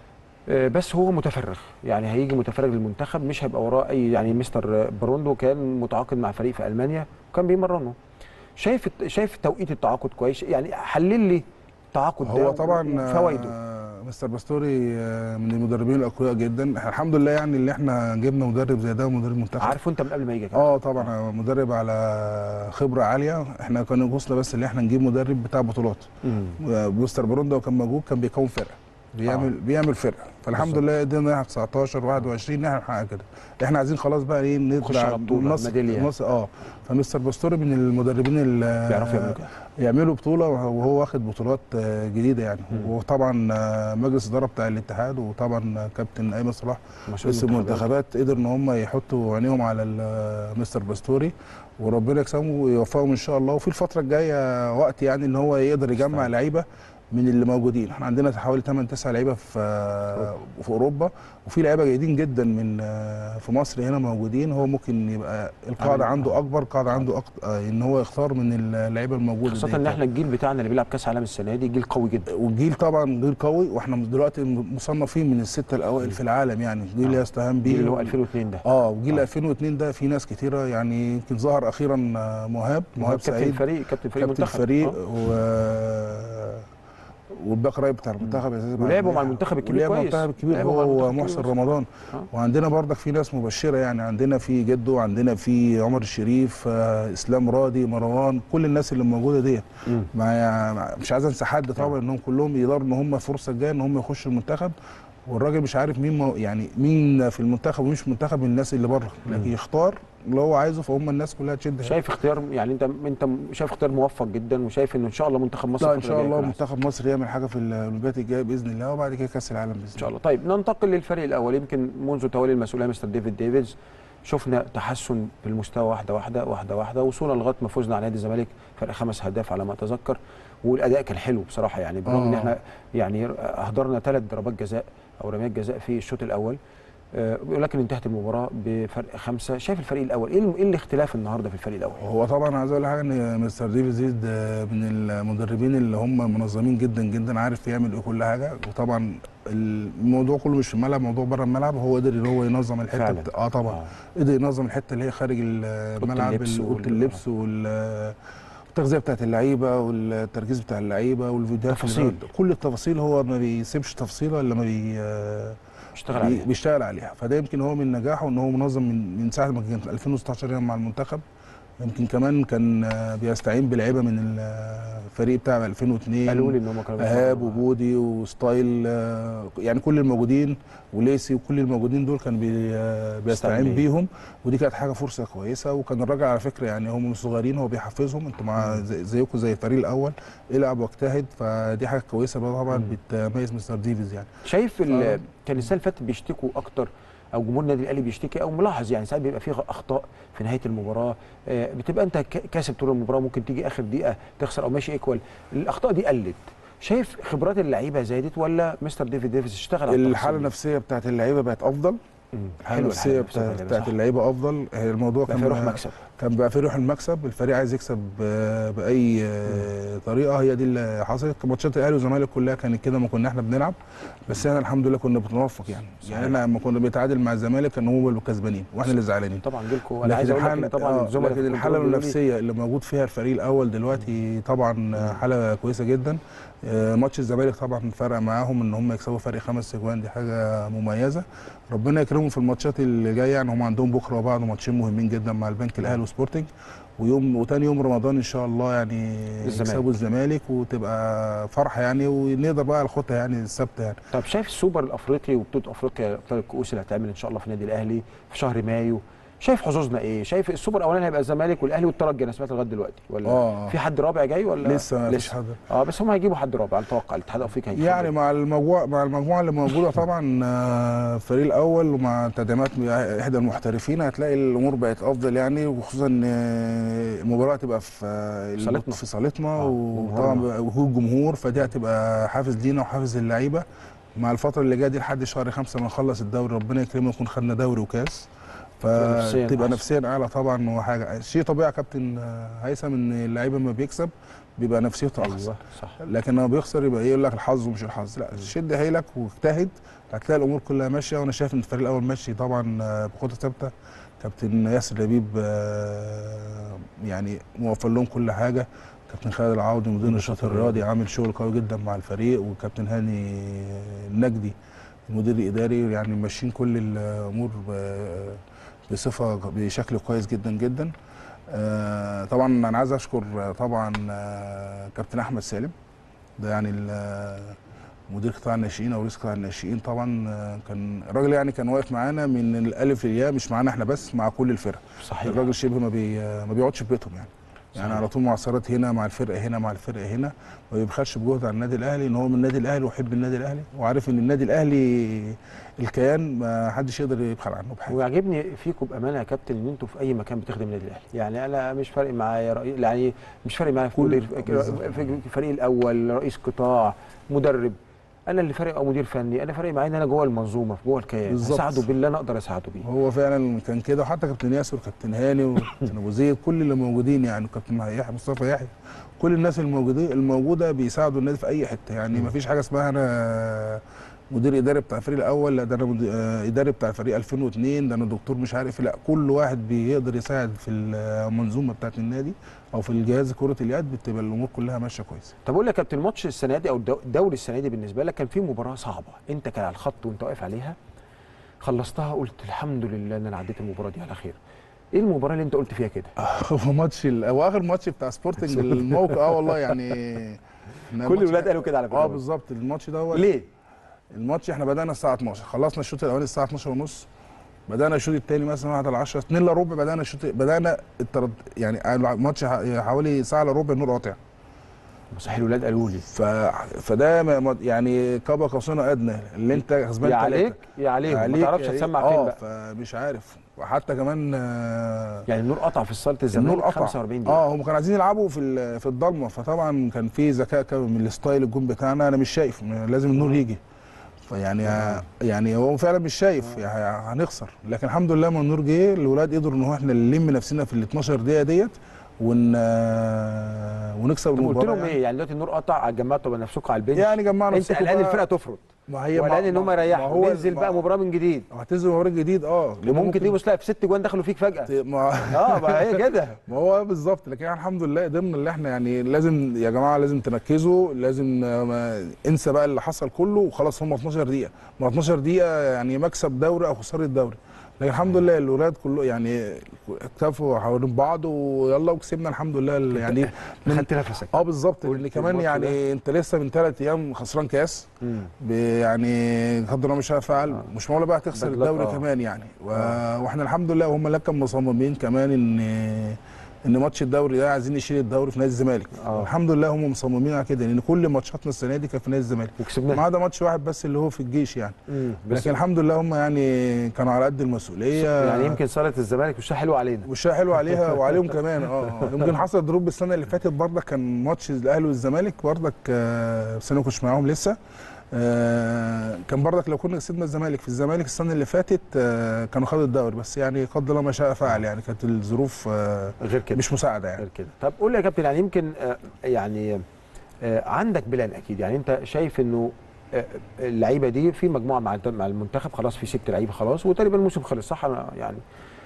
آه، بس هو متفرغ يعني هيجي متفرغ للمنتخب مش هيبقى وراه اي يعني مستر بروندو كان متعاقد مع فريق في المانيا وكان بيمرنه شايف شايف توقيت التعاقد كويس يعني حلل لي التعاقد ده هو طبعا فوائده آه، مستر باستوري آه، من المدربين الاقوياء جدا إحنا الحمد لله يعني اللي احنا جبنا مدرب زي ده مدرب منتخب عارفه انت من قبل ما يجي كده اه طبعا مدرب على خبره عاليه احنا كان يغوصنا بس اللي احنا نجيب مدرب بتاع بطولات مستر بروندو كان موجود كان بيكون فرقه بيعمل آه. بيعمل فرقه فالحمد لله قدرنا احنا 19 21 نحن نحقق كده احنا عايزين خلاص بقى ايه نخش على البطولة، نص ميدالية. نص اه فمستر باستوري من المدربين اللي بيعرفوا يعملوا كده يعملوا بطوله وهو واخد بطولات آه، جديده يعني وطبعا آه، مجلس الاداره بتاع الاتحاد وطبعا كابتن ايمن صلاح مسؤول بس المنتخبات. المنتخبات قدر ان هم يحطوا عينيهم على ال- مستر باستوري وربنا يكسبهم ويوفقهم ان شاء الله وفي الفتره الجايه وقت يعني ان هو يقدر يجمع استنى. لعيبه من اللي موجودين احنا عندنا حوالي 8 9 لعيبه في في اوروبا وفي لعيبه جيدين جدا من في مصر هنا موجودين هو ممكن يبقى القاعده عامل- عنده اكبر قاعده عنده أكتر ان هو يختار من اللعيبه الموجوده خاصة ديت. ان احنا الجيل بتاعنا اللي بيلعب كاس عالم السنة دي جيل قوي جدا والجيل طبعا غير قوي واحنا دلوقتي مصنفين من السته الاوائل في العالم يعني الجيل آه. يستهان بيه الجيل اللي هو 2002 ده اه وجيل آه. 2002 ده في ناس كتيره يعني يمكن ظهر اخيرا آه، مهاب مهاب كابتن سعيد الفريق كابتن فريق كابتن المنتخب الفريق آه. و والباك رايت بتاع المنتخب يا أستاذ ولعبوا محمد. مع المنتخب الكبير ولعبوا مع كويس. المنتخب الكبير لعبوا مع هو المنتخب ومحسن الكبير. رمضان آه. وعندنا برضك في ناس مبشره يعني عندنا في جدو عندنا في عمر الشريف آه، اسلام راضي مروان كل الناس اللي موجوده ديت مم. مع مع- مش عايز انسى حد طبعا انهم كلهم يقدروا ان هم الفرصه الجايه ان هم يخشوا المنتخب والراجل مش عارف مين مو يعني مين في المنتخب ومش في المنتخب من الناس اللي بره لكن يختار اللي هو عايزه فهم الناس كلها تشد شايف اختيار يعني انت انت شايف اختيار موفق جدا وشايف انه ان شاء الله منتخب مصر لا ان الفترة شاء الجاية الله يكون أحسن. منتخب مصر يعمل حاجه في الاولمبياد الجايه باذن الله وبعد كده كاس العالم باذن ان شاء الله طيب ننتقل للفريق الاول يمكن منذ تولي المسؤوليه مستر ديفيد ديفيدز شفنا تحسن في المستوى واحده واحده واحده واحده وصولا لغايه ما فزنا على نادي الزمالك فرق خمس اهداف على ما اتذكر والاداء كان حلو بصراحه يعني برغم ان آه. احنا يعني اهدرنا ثلاث ضربات جزاء او رميات جزاء في الشوط الاول آه، ولكن انتهت المباراه بفرق خمسه شايف الفريق الاول ايه ال- ايه الاختلاف النهارده في الفريق الاول هو طبعا عايز اقول حاجه ان مستر ديفيد زيد آه، من المدربين اللي هم منظمين جدا جدا عارف يعمل ايه كل حاجه وطبعا الموضوع كله مش في الملعب موضوع بره الملعب هو قدر ان هو ينظم الحته فعلا. بت... اه طبعا آه. قدر ينظم الحته اللي هي خارج الملعب اللبس ال- اوضه وال- اللبس وال التغذيه بتاعت اللعيبه والتركيز بتاع اللعيبه والفيديوهات اللي تفاصيل. بقى- كل التفاصيل هو ما بيسيبش تفصيله الا ما بي آه، اشتغل بي- عليها بيشتغل عليها فده يمكن هو من نجاحه ان هو منظم من من ساعه ما كان 2016 هنا مع المنتخب يمكن كمان كان آه، بيستعين بلعيبه من الفريق بتاع 2002 قالوا لي ان هم كانوا ايهاب بيتمرنوا. وبودي وستايل آه، يعني كل الموجودين وليسي وكل الموجودين دول كان بي آه، بيستعين بيه. بيهم ودي كانت حاجه فرصه كويسه وكان الراجل على فكره يعني هم مش صغيرين هو بيحفزهم انتوا مع زي- زيكم زي الفريق الاول العب واجتهد فدي حاجه كويسه بقى طبعا بتميز مستر ديفيز يعني شايف ال- آه. كان السنه اللي فاتت بيشتكوا اكتر او جمهور النادي الاهلي بيشتكي او ملاحظ يعني ساعات بيبقى فيه اخطاء في نهايه المباراه آه، بتبقى انت ك- كاسب طول المباراه ممكن تيجي اخر دقيقه تخسر او ماشي ايكوال الاخطاء دي قلت شايف خبرات اللعيبه زادت ولا مستر ديفيد ديفيس اشتغل على الحاله التفاصيل دي؟ النفسيه بتاعت اللعيبه بقت افضل مم. الحاله حلوة النفسيه النفسية بتاعت, بتاعت بتاعت اللعيبه افضل هي الموضوع بقى كان في روح مكسب كان بقى في روح المكسب الفريق عايز يكسب آه، باي آه، طريقه هي دي اللي حصلت ماتشات الاهلي والزمالك كلها كانت كده ما كنا احنا بنلعب بس احنا الحمد لله كنا بنوفق يعني يعني احنا لما كنا بنتعادل مع الزمالك كانوا هم اللي كسبانين واحنا اللي زعلانين طبعا جيلكم انا عايز اقول لك ان طبعا آه، الزملاء لكن في الحاله الكنترول بيقولوا لي النفسيه اللي موجود فيها الفريق الاول دلوقتي طبعا آه، حاله كويسه جدا آه، ماتش الزمالك طبعا فرق معاهم ان هم يكسبوا فرق خمس اجوان دي حاجه مميزه ربنا يكرمهم في الماتشات اللي جايه يعني هم عندهم بكره وبعده ماتشين مهمين جدا مع البنك الاهلي وسبورتنج ويوم وتاني يوم رمضان ان شاء الله يعني الزمالك. يكسبوا الزمالك وتبقى فرحه يعني ونقدر بقى على الخطه يعني الثابته يعني طب شايف السوبر الافريقي وبطوله افريقيا ابطال الكؤوس اللي هتعمل ان شاء الله في النادي الاهلي في شهر مايو شايف حظوظنا ايه؟ شايف السوبر الاولاني هيبقى الزمالك والاهلي والترجي انا سمعت لغايه دلوقتي ولا آه. في حد رابع جاي ولا لسه ما فيش حد اه بس هم هيجيبوا حد رابع اتوقع الاتحاد الافريقي هيجيب يعني مع المجموعه مع المجموعه اللي موجوده طبعا آه، الفريق الاول ومع تدعيمات احدى المحترفين هتلاقي الامور بقت افضل يعني وخصوصا ان آه، المباراه تبقى في آه، صالتنا. في صالتنا آه، وطبعا جمهورنا. بقى وجود جمهور فدي هتبقى حافز لينا وحافز للعيبه مع الفتره اللي جايه دي لحد شهر خمسة ما نخلص الدوري ربنا يكرمنا نكون خدنا دوري وكاس تبقى نفسياً فتبقى أحسن. نفسيا اعلى طبعا وحاجه شيء طبيعي يا كابتن آه، هيثم ان اللعيبه لما بيكسب بيبقى نفسيته احسن ايوه صح لكن لما بيخسر يبقى ايه يقول لك الحظ ومش الحظ لا شد حيلك واجتهد هتلاقي الامور كلها ماشيه وانا شايف ان الفريق الاول ماشي طبعا آه، بخطه ثابته كابتن ياسر لبيب آه، يعني موفر لهم كل حاجه كابتن خالد العوضي مدير النشاط الرياضي عامل شغل قوي جدا مع الفريق وكابتن هاني النجدي المدير الاداري يعني ماشيين كل الامور ب- بصفه بشكل كويس جدا جدا آه، طبعا انا عايز اشكر آه، طبعا آه، كابتن احمد سالم ده يعني ال- مدير قطاع الناشئين او رئيس قطاع الناشئين طبعا آه، كان الراجل يعني كان واقف معانا من الالف للياء مش معانا احنا بس مع كل الفرق صحيح الراجل شبه ما بي ما بيقعدش في بيتهم يعني يعني صحيح. على طول معسكرات هنا مع الفرقه هنا مع الفرقه هنا ما بيبخلش بجهد على النادي الاهلي ان هو من النادي الاهلي ويحب النادي الاهلي وعارف ان النادي الاهلي الكيان ما حدش يقدر يبخل عنه بحاجه ويعجبني فيكم بامانه يا كابتن ان انتوا في اي مكان بتخدم النادي الاهلي يعني انا مش فارق معايا رئيس يعني مش فارق معايا في كل- مدير بالظبط. في الفريق الاول رئيس قطاع مدرب انا اللي فارق او مدير فني انا فارق معايا ان انا جوه المنظومه جوه الكيان بالظبط. اساعده باللي انا اقدر اساعده بيه هو فعلا كان كده وحتى كابتن ياسر وكابتن هاني وكابتن ابو زيد كل اللي موجودين يعني كابتن يحيى مصطفى يحيى كل الناس الموجودين الموجوده بيساعدوا النادي في اي حته يعني ما فيش حاجه اسمها انا مدير اداري بتاع الفريق الاول لا ده انا مدير- آه، اداري بتاع الفريق 2002 ده انا دكتور مش عارف إيه. لا كل واحد بيقدر يساعد في المنظومه بتاعت النادي او في الجهاز كره اليد بتبقى الامور كلها ماشيه كويس طب اقول لك يا كابتن الماتش السنه دي او الدو- الدوري السنه دي بالنسبه لك كان في مباراه صعبه انت كان على الخط وانت واقف عليها خلصتها قلت الحمد لله ان انا عديت المباراه دي على خير ايه المباراه اللي انت قلت فيها كده هو ماتش ال- هو اخر ماتش بتاع سبورتنج الموقع اه والله يعني إحنا كل الماتش- الولاد قالوا كده على فكره اه بالظبط الماتش دوت ليه الماتش احنا بدانا الساعه 12 خلصنا الشوط الاولاني الساعه 12 ونص بدانا الشوط الثاني مثلا 1 على 10 2 الا ربع بدانا الشوط بدانا الترد يعني الماتش ح- حوالي ساعه الا ربع النور قاطع صحيح الولاد قالوا لي ف... فده ما- ما- يعني كاب قوسين ادنى اللي انت كسبان يا تلاتة. عليك يا عليهم ما عليك تعرفش يا ريت. هتسمع فين اه بقى فمش عارف وحتى كمان آه، يعني النور قطع في صاله الزمالك النور قطع 45 دقيقه اه هم كانوا عايزين يلعبوا في ال- في الضلمه فطبعا كان في ذكاء كده من الستايل الجون بتاعنا انا مش شايف لازم النور يجي فيعني يعني هو فعلا مش شايف يعني هنخسر لكن الحمد لله ما النور جه الولاد قدروا ان هو احنا نلم نفسنا في ال 12 دقيقه ديت ون ونكسب طب قلت المباراه لهم يعني. ايه يعني دلوقتي النور قطع جمعتوا بقى نفسكم على البنش يعني جمعنا انت قلقان الفرقه تفرط ما هي وقلقان ان هم يريحوا ننزل بقى مباراه من جديد هتنزل مباراه جديد اه لأن وممكن تيجي تلاقي في ست جوان دخلوا فيك فجاه ما اه ما هي كده ما هو بالظبط لكن احنا الحمد لله قدرنا اللي احنا يعني لازم يا جماعه لازم تركزوا لازم آه، ما انسى بقى اللي حصل كله وخلاص هم 12 دقيقه ما 12 دقيقه يعني مكسب دوري او خساره دوري لكن الحمد لله الولاد كله يعني اكتفوا حوالين بعض ويلا وكسبنا الحمد لله ال- يعني من خدت نفسك اه بالظبط قلت لان كمان الماتش يعني انت لسه من ثلاث ايام خسران كاس مم. ب- يعني قدر الله ما شاء فعل آه. مش معقوله بقى تخسر بدلك، الدوري آه. كمان يعني و... آه. واحنا الحمد لله وهم اللي كانوا مصممين كمان ان ان ماتش الدوري ده عايزين نشيل الدوري في نادي الزمالك آه. الحمد لله هم مصممين على كده لان كل ماتشاتنا السنه دي كانت في نادي الزمالك ما وكسبناه عدا ماتش واحد بس اللي هو في الجيش يعني مم. بس لكن الحمد لله هم يعني كانوا على قد المسؤوليه يعني يمكن صاله الزمالك مش حلوه علينا والشاي حلو عليها وعليهم كمان اه آه. يمكن حصل دروب السنه اللي فاتت برضك كان ماتش الاهلي والزمالك برضك آه، بس انا ما كنتش معاهم لسه آه، كان برضك لو كنا كسبنا الزمالك في الزمالك السنه اللي فاتت آه، كانوا خدوا الدوري بس يعني قدر الله ما شاء فعل يعني كانت الظروف آه، غير كده مش مساعده يعني غير كده طب قول لي يا كابتن يعني يمكن آه، يعني آه، عندك بلان اكيد يعني انت شايف انه آه، اللعيبه دي في مجموعه مع الت- مع المنتخب خلاص في ست لعيبه خلاص وتقريبا الموسم خلص صح أنا يعني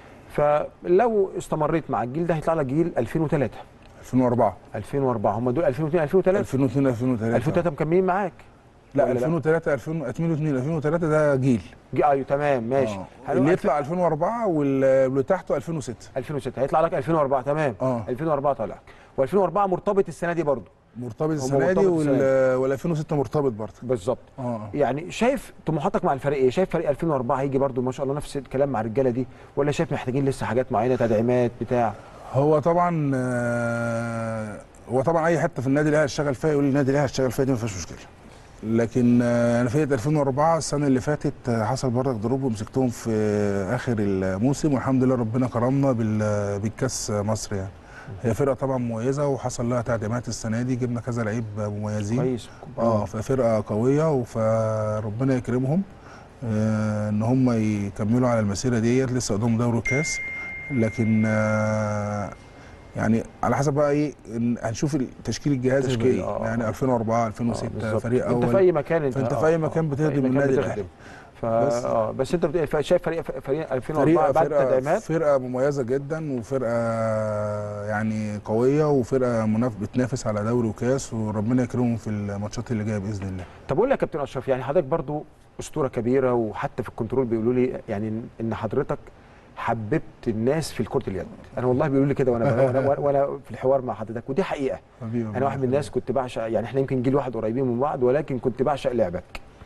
فلو استمريت مع الجيل ده هيطلع لك جيل 2003 2004 2004 هم دول 2002 2003 2002 2003 2003 مكملين معاك لا ولا لا؟ 2003 2000 2002 2003 ده جيل جي- ايوه تمام ماشي آه. هنقول اللي ألف- يطلع 2004 واللي واللي تحته 2006 2006 هيطلع لك 2004 تمام اه 2004 طالع و2004 مرتبط السنه دي برضه مرتبط هم السنه دي مرتبط السنة وال وال 2006 مرتبط برضه بالظبط اه يعني شايف طموحاتك مع الفريق ايه؟ شايف فريق 2004 هيجي برضو ما شاء الله نفس الكلام مع الرجاله دي ولا شايف محتاجين لسه حاجات معينه تدعيمات بتاع هو طبعا آه، هو طبعا اي حته في النادي الاهلي اشتغل فيها يقول النادي الاهلي اشتغل فيها دي ما فيهاش مشكله لكن آه، انا فرقه 2004 السنه اللي فاتت آه، حصل برضك ضروب ومسكتهم في آه، اخر الموسم والحمد لله ربنا كرمنا بال- بالكاس مصر يعني هي فرقه طبعا مميزه وحصل لها تعديمات السنه دي جبنا كذا لعيب مميزين كويس اه ففرقه قويه فربنا يكرمهم آه ان هم يكملوا على المسيره ديت لسه قدامهم دوري الكاس لكن آه يعني على حسب بقى ايه إن هنشوف تشكيل الجهاز هيبقى تشكيل، ايه آه. يعني 2004 آه، 2006 بالظبط. فريق انت اول في اي مكان انت فأنت آه، في أي آه، مكان في بتخدم أي مكان النادي بتخدم. الأهلي. ف... بس. اه بس انت بت- شايف فريق فريق 2004 فريق بعد فرقه تدعيمات فرقه مميزه جدا وفرقه يعني قويه وفرقه مناف بتنافس على دوري وكاس وربنا يكرمهم في الماتشات اللي جايه باذن الله طب قول لي يا كابتن اشرف يعني حضرتك برضو اسطوره كبيره وحتى في الكنترول بيقولوا لي يعني إن- ان حضرتك حببت الناس في كره اليد انا والله بيقولوا لي كده وانا وانا وانا في الحوار مع حضرتك ودي حقيقه حبيبي انا واحد من الناس كنت بعشق يعني احنا يمكن جيل واحد قريبين من بعض ولكن كنت بعشق لعبك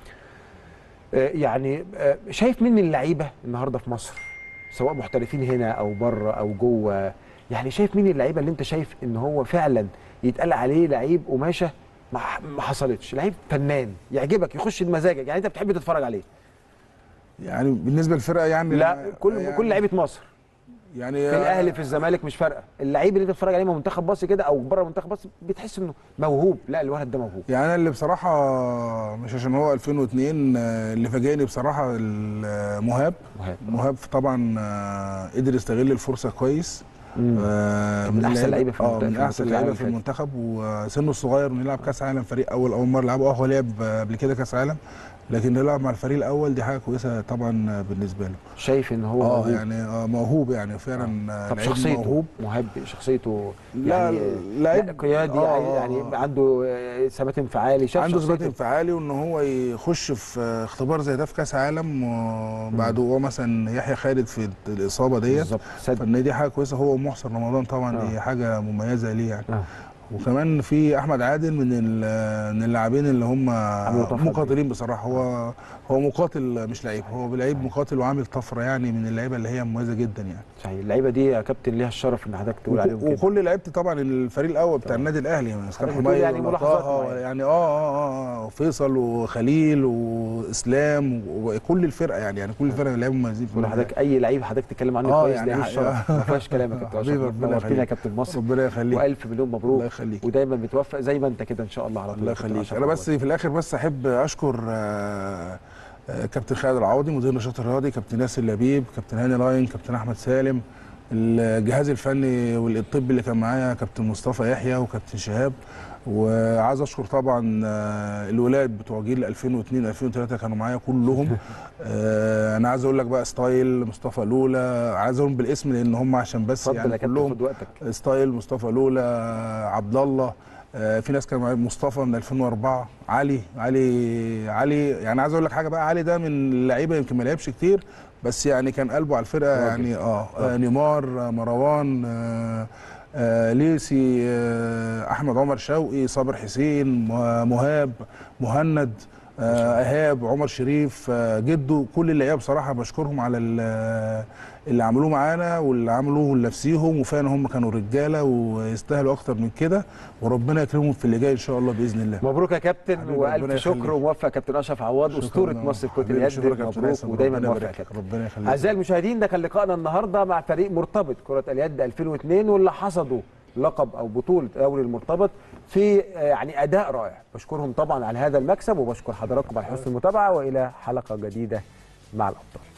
آه، يعني آه، شايف مين من اللعيبه النهارده في مصر سواء محترفين هنا او بره او جوه يعني شايف مين اللعيبه اللي انت شايف ان هو فعلا يتقال عليه لعيب قماشه ما ما حصلتش لعيب فنان يعجبك يخش بمزاجك يعني انت بتحب تتفرج عليه يعني بالنسبه للفرقه يعني لا كل يعني كل لعيبه مصر يعني في الاهلي في الزمالك مش فارقه اللعيب اللي انت بتتفرج عليه منتخب مصر كده او بره منتخب مصر بتحس انه موهوب لا الولد ده موهوب يعني انا اللي بصراحه مش عشان هو 2002 آه، اللي فاجئني بصراحه ال- مهاب مهاب مهاب طبعا آه، قدر يستغل الفرصه كويس مم. آه، كان من أحسن لعيبة في اه المنتخب- من في احسن العالم لعيبه في اللي المنتخب وسنه الصغير انه يلعب كاس عالم فريق اول اول مره يلعبه اه هو لعب آه، قبل كده كاس عالم لكن يلعب مع الفريق الاول دي حاجه كويسه طبعا آه، بالنسبه له شايف ان هو اه موهوب. يعني آه موهوب يعني فعلا آه طب لعيب شخصيته موهوب مهاب شخصيته لا يعني لعيب لا قيادي آه، يعني, آه، يعني آه. عنده آه، ثبات انفعالي شاف عنده ثبات شخصيته. انفعالي وان هو يخش في اختبار زي ده في كاس عالم وبعد هو مثلا يحيى خالد في الاصابه ديت بالظبط صدق فان دي حاجه كويسه هو ومحسن رمضان طبعا آه. دي حاجه مميزه ليه يعني آه. وكمان في احمد عادل من ال- من اللاعبين اللي هم عملوا طفرة مقاتلين بصراحه هو هو مقاتل مش لعيب هو لعيب مقاتل وعامل طفره يعني من اللعيبه اللي هي مميزه جدا يعني صحيح اللعيبه دي يا كابتن ليها الشرف ان حضرتك تقول عليهم وك- كده وكل لعيبتي طبعا الفريق الاول بتاع النادي الاهلي يعني كان حضرتك بتقول حماية يعني ولا ملاحظات طه معينة. يعني اه اه اه, آه فيصل وخليل واسلام وكل الفرقه يعني يعني كل الفرقه لعيبه مميزين في تقول النادي لحضرتك اي لعيب حضرتك تتكلم عنه آه، كويس يعني يعني ح- الشرف ما فيهاش كلام يا كابتن حبيبي، اشرف ربنا نورتنا يا يخليك. كابتن مصر ربنا يخليك والف مليون مبروك الله يخليك ودايما بتوفق زي ما انت كده ان شاء الله على طول الله يا كابتن يخليك أشرف انا والله. بس في الاخر بس احب اشكر آه، آه، كابتن خالد العوضي مدير النشاط الرياضي كابتن ياسر لبيب كابتن هاني لاين كابتن احمد سالم الجهاز الفني والطبي اللي كان معايا كابتن مصطفى يحيى وكابتن شهاب وعايز اشكر طبعا آه، الولاد بتوع جيل 2002 2003 كانوا معايا كلهم آه، انا عايز اقول لك بقى ستايل مصطفى لولا عايز اقولهم بالاسم لان هم عشان بس اتفضل يا يعني كابتن كلهم خد وقتك ستايل مصطفى لولا عبد الله آه، في ناس كان معايا مصطفى من 2004 علي علي علي يعني عايز اقول لك حاجه بقى علي ده من اللعيبه يمكن ما لعبش كتير بس يعني كان قلبه على الفرقه راجل. يعني اه, آه نيمار آه، مروان آه آه ليسي آه احمد عمر شوقي صابر حسين مه- مهاب مهند آه ايهاب عمر شريف آه جده كل اللعيبه بصراحه بشكرهم على ال- اللي عملوه معانا واللي عملوه لنفسيهم وفعلا هم كانوا رجاله ويستاهلوا اكتر من كده وربنا يكرمهم في اللي جاي ان شاء الله باذن الله مبروك يا كابتن حبيبي، والف ربنا شكر يخليك. وموفق كابتن اشرف عواد شكراً. اسطوره مصر في كره حبيبي، اليد شكراً يا كابتن مبروك هيثم، ودايما ربنا موفق يا يبارك لك. كابتن ربنا يخليك اعزائي المشاهدين ده كان لقائنا النهارده مع فريق مرتبط كره اليد 2002 واللي حصدوا لقب او بطوله دوري المرتبط في آه، يعني اداء رائع بشكرهم طبعا على هذا المكسب وبشكر حضراتكم على حسن المتابعه والى حلقه جديده مع الابطال